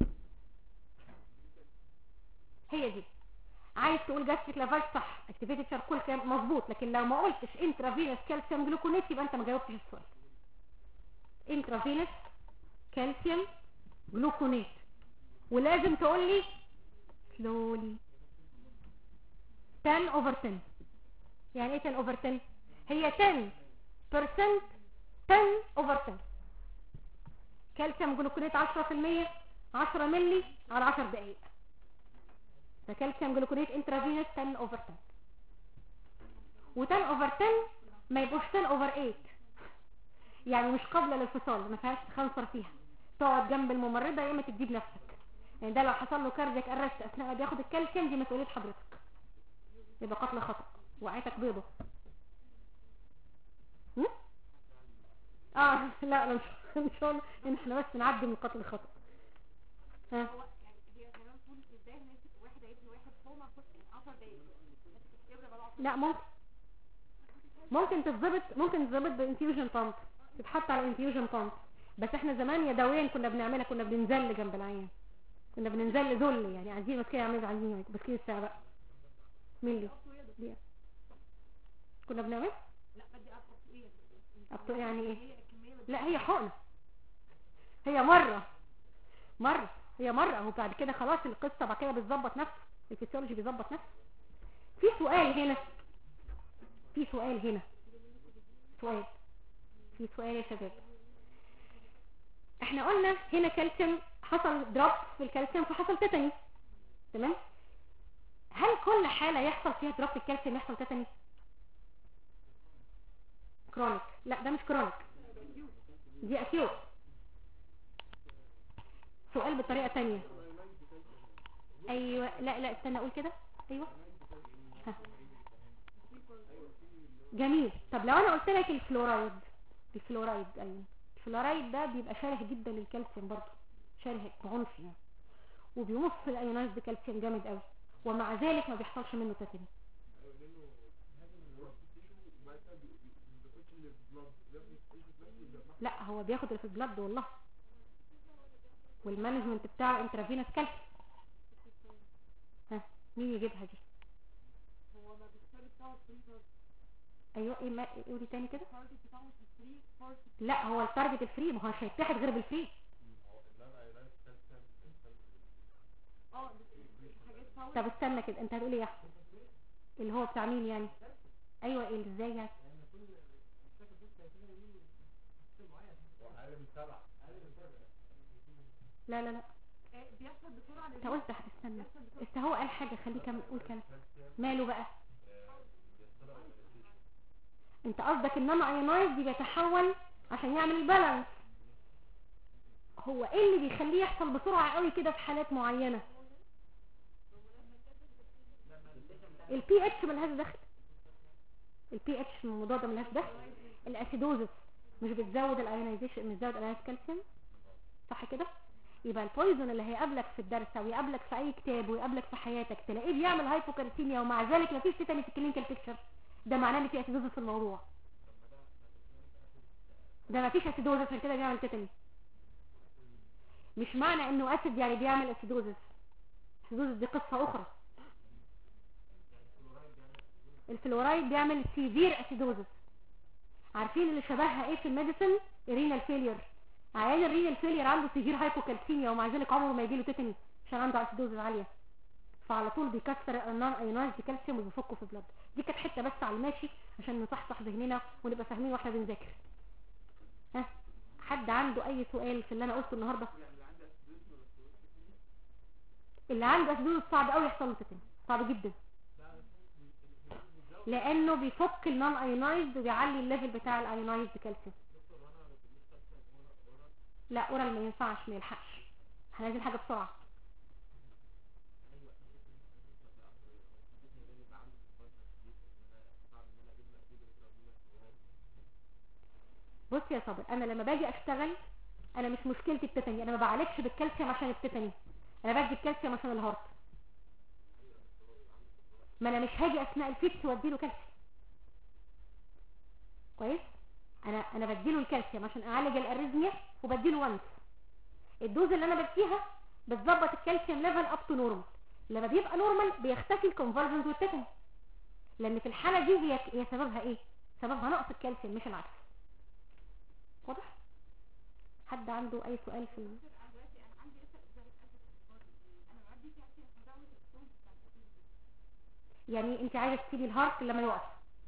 هي دي عايز تقول جاستريك لافاج صح اكتيفيتد شاركول كان مظبوط لكن لو ما قلتش انترافينوس كالسيوم جلوكونيت يبقى انت ما جاوبتش السؤال انترافينوس كالسيوم جلوكونيت ولازم تقول لي سلولي 10 اوفر 10 يعني ايه 10 اوفر 10 هي 10% 10 اوفر 10 كالسيوم جلوكونيت 10% 10 ملي على 10 دقائق ده كالسيوم جلوكونيت انترافينوس 10 اوفر 10 و10 اوفر 10 ما يبقوش 10 اوفر 8 يعني مش قابلة للفصال ما فيهاش تخنصر فيها تقعد جنب الممرضة يا اما تديه بنفسك يعني ده لو حصل له كاردياك ارست اثناء ما بياخد الكالسيوم دي مسؤولية حضرتك يبقى قتل خطأ وقعتك بيضة هم؟ اه لا لا مش ان شاء الله ان احنا بس نعدي من قتل الخطأ ها هو يعني هي كمان تقول ازاي نمسك واحد هيدي واحد فوق 10 دقايق ماسك الابره بقى 10 لا ممكن ممكن تتظبط ممكن تتظبط بانفيوجن بامب تتحط على انفيوجن بامب بس احنا زمان يدويا كنا بنعملها كنا بننزل جنب العيان كنا بننزل ذل يعني عايزين بس كده يعملوا عايزين بس كده الساعه بقى ملي دي كنا بنعمل لا بدي ابقى ايه أبطأ يعني ايه هي الكميه لا هي حقنه هي مره مره هي مره هو بعد كده خلاص القصه بعد كده بتظبط نفسه الفسيولوجي بيظبط نفسه في سؤال هنا في سؤال هنا سؤال في سؤال يا شباب احنا قلنا هنا كالسيوم حصل دروب في الكالسيوم فحصل تيتاني تمام هل كل حالة يحصل فيها دروب في الكالسيوم يحصل تيتاني كرونيك لا ده مش كرونيك دي اكيوت سؤال بطريقة تانية ايوه لا لا استنى اقول كده ايوه ها. جميل طب لو انا قلت لك الفلورايد الفلورايد ايوه الفلورايد ده بيبقى شاره جدا للكالسيوم برضه شاره بعنف يعني وبيمص الايونايزد كالسيوم جامد قوي ومع ذلك ما بيحصلش منه تاتين لا هو بياخد اللي في البلد والله والمانجمنت بتاعه انترافينوس كالسيوم ها مين يجيبها دي هو ما بيشتغل بتاعه فري ايوه ايه ما قولي تاني كده التارجت بتاعه مش فري فورس لا هو التارجت الفري ما هو مش هيتحد غير بالفري اه حاجات باور طب استنى كده انت هتقول ايه يا احمد اللي هو بتاع مين يعني ايوه ايه ازاي يعني لا لا لا آه، بيحصل بسرعه انت قلت استنى است هو قال حاجه خليه كم قول كلام ماله بقى انت قصدك النون ايونايز دي بيتحول عشان يعمل البالانس هو ايه اللي بيخليه يحصل بسرعه قوي كده في حالات معينه البي اتش ملهاش دخل البي اتش من الموضوع ده ملهاش دخل الاسيدوزس مش بتزود الايونايزيشن مش بتزود الايونايز كالسيوم صح كده يبقى البويزون اللي هيقابلك في الدرس او يقابلك في اي كتاب ويقابلك في حياتك تلاقيه بيعمل هايبوكالسيميا ومع ذلك مفيش تيتاني في الكلينيكال بيكتشر ده معناه ان في اسيدوزس في الموضوع ده مفيش اسيدوزس عشان كده بيعمل تيتاني مش معنى انه اسيد يعني بيعمل اسيدوزس اسيدوزس دي قصة اخرى الفلورايد بيعمل سيفير اسيدوزس عارفين اللي شبهها ايه في الميديسن الرينال فيلير عيان الرينال فيلير عنده سيفير هايبوكالسيميا ومع ذلك عمره ما يجيله تيتاني عشان عنده اسيدوزس عاليه فعلى طول بيكسر النون ايونايز كالسيوم وبيفكه في بلاد دي كانت حته بس على الماشي عشان نصحصح ذهننا ونبقى فاهمين واحنا بنذاكر ها حد عنده اي سؤال في اللي انا قلته النهارده اللي عنده اسيدوز صعب قوي يحصل له تيتاني صعب جدا لانه بيفك النون ايونايزد وبيعلي الليفل بتاع الايونايزد كالسيوم لا اورال ما ينفعش ما يلحقش احنا عايزين حاجه بسرعه بص يا صابر انا لما باجي اشتغل انا مش مشكلتي التتني انا ما بعالجش بالكالسيوم عشان التتني انا بدي الكالسيوم عشان الهارت ما انا مش هاجي اثناء الفيكس واديله كالسيوم كويس انا انا بديله الكالسيوم عشان اعالج الاريزميا وبديله وانس الدوز اللي انا بديها بتظبط الكالسيوم ليفل اب تو نورمال لما بيبقى نورمال بيختفي الكونفرجنز والتتني لان في الحاله دي هي هي سببها ايه سببها نقص الكالسيوم مش العكس واضح حد عنده اي سؤال في ال... يعني انت عايزه تسيبي الهارت لما يقف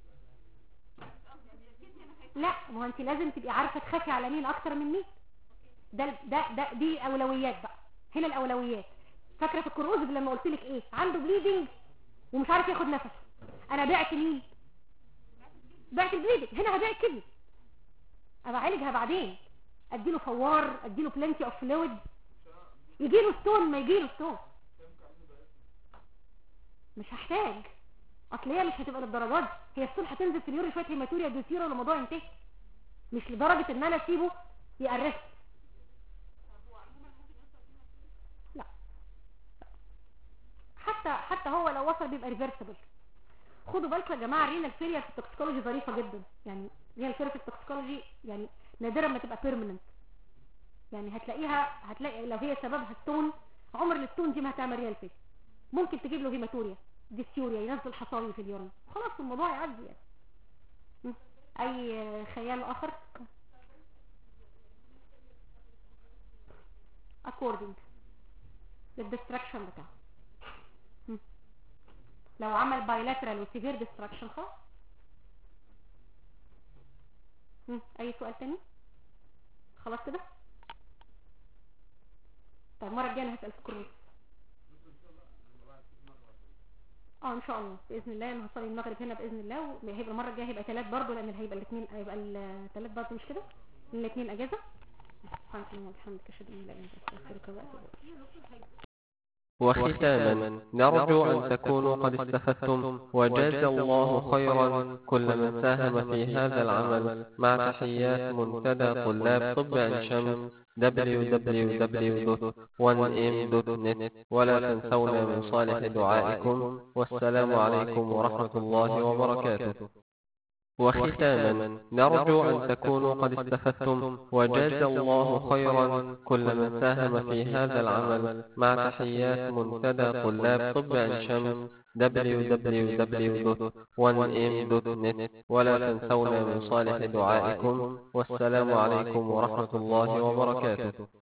لا ما هو انت لازم تبقي عارفه تخافي على مين اكتر من مين ده ده ده دي اولويات بقى هنا الاولويات فاكره في الكروز لما قلت لك ايه عنده بليدنج ومش عارف ياخد نفس انا بعت مين بعت البليدنج هنا هبيع الكدني ابقى اعالجها بعدين اديله فوار اديله بلانتي اوف فلويد يجيله ستون ما يجيله ستون مش هحتاج اصل هي مش هتبقى للدرجات دي هي ستون هتنزل في اليوري شويه هيماتوريا دوسيرا والموضوع ينتهي مش لدرجه ان انا اسيبه يقرف لا حتى حتى هو لو وصل بيبقى ريفرسبل خدوا بالكم يا جماعه الرينال فيلير في التوكسيكولوجي ظريفه جدا يعني رينال فيلير في التوكسيكولوجي يعني نادرا ما تبقى بيرمننت يعني هتلاقيها هتلاقي لو هي سببها ستون عمر الستون دي ما هتعمل ريال فيلير ممكن تجيب له هيماتوريا ديسيوريا ينزل حصاوي في اليورين خلاص الموضوع يعدي يعني م. اي خيال اخر according للدستركشن بتاعه م. لو عمل بايلاترال وسيفير ديستركشن خلاص م. اي سؤال تاني خلاص كده طيب المره الجايه انا هسال في كروس اه ان شاء الله باذن الله انا هصلي المغرب هنا باذن الله وهيبقى المره الجايه هيبقى ثلاث برضه لان هيبقى الاثنين هيبقى الثلاث برضه مش كده الاثنين اجازه سبحانك اللهم وبحمدك اشهد ان لا اله الا انت استغفرك واتوب اليك وختاما نرجو أن تكونوا قد استفدتم وجزى الله خيرا كل من ساهم في هذا العمل مع تحيات منتدى طلاب طب عين شمس www.1m.net ولا تنسونا من صالح دعائكم والسلام عليكم ورحمة الله وبركاته وختاما نرجو أن تكونوا قد استفدتم وجزى الله خيرا كل من ساهم في هذا العمل مع تحيات منتدى طلاب طب عين شمس www.1m.net ولا تنسونا من صالح دعائكم والسلام عليكم ورحمة الله وبركاته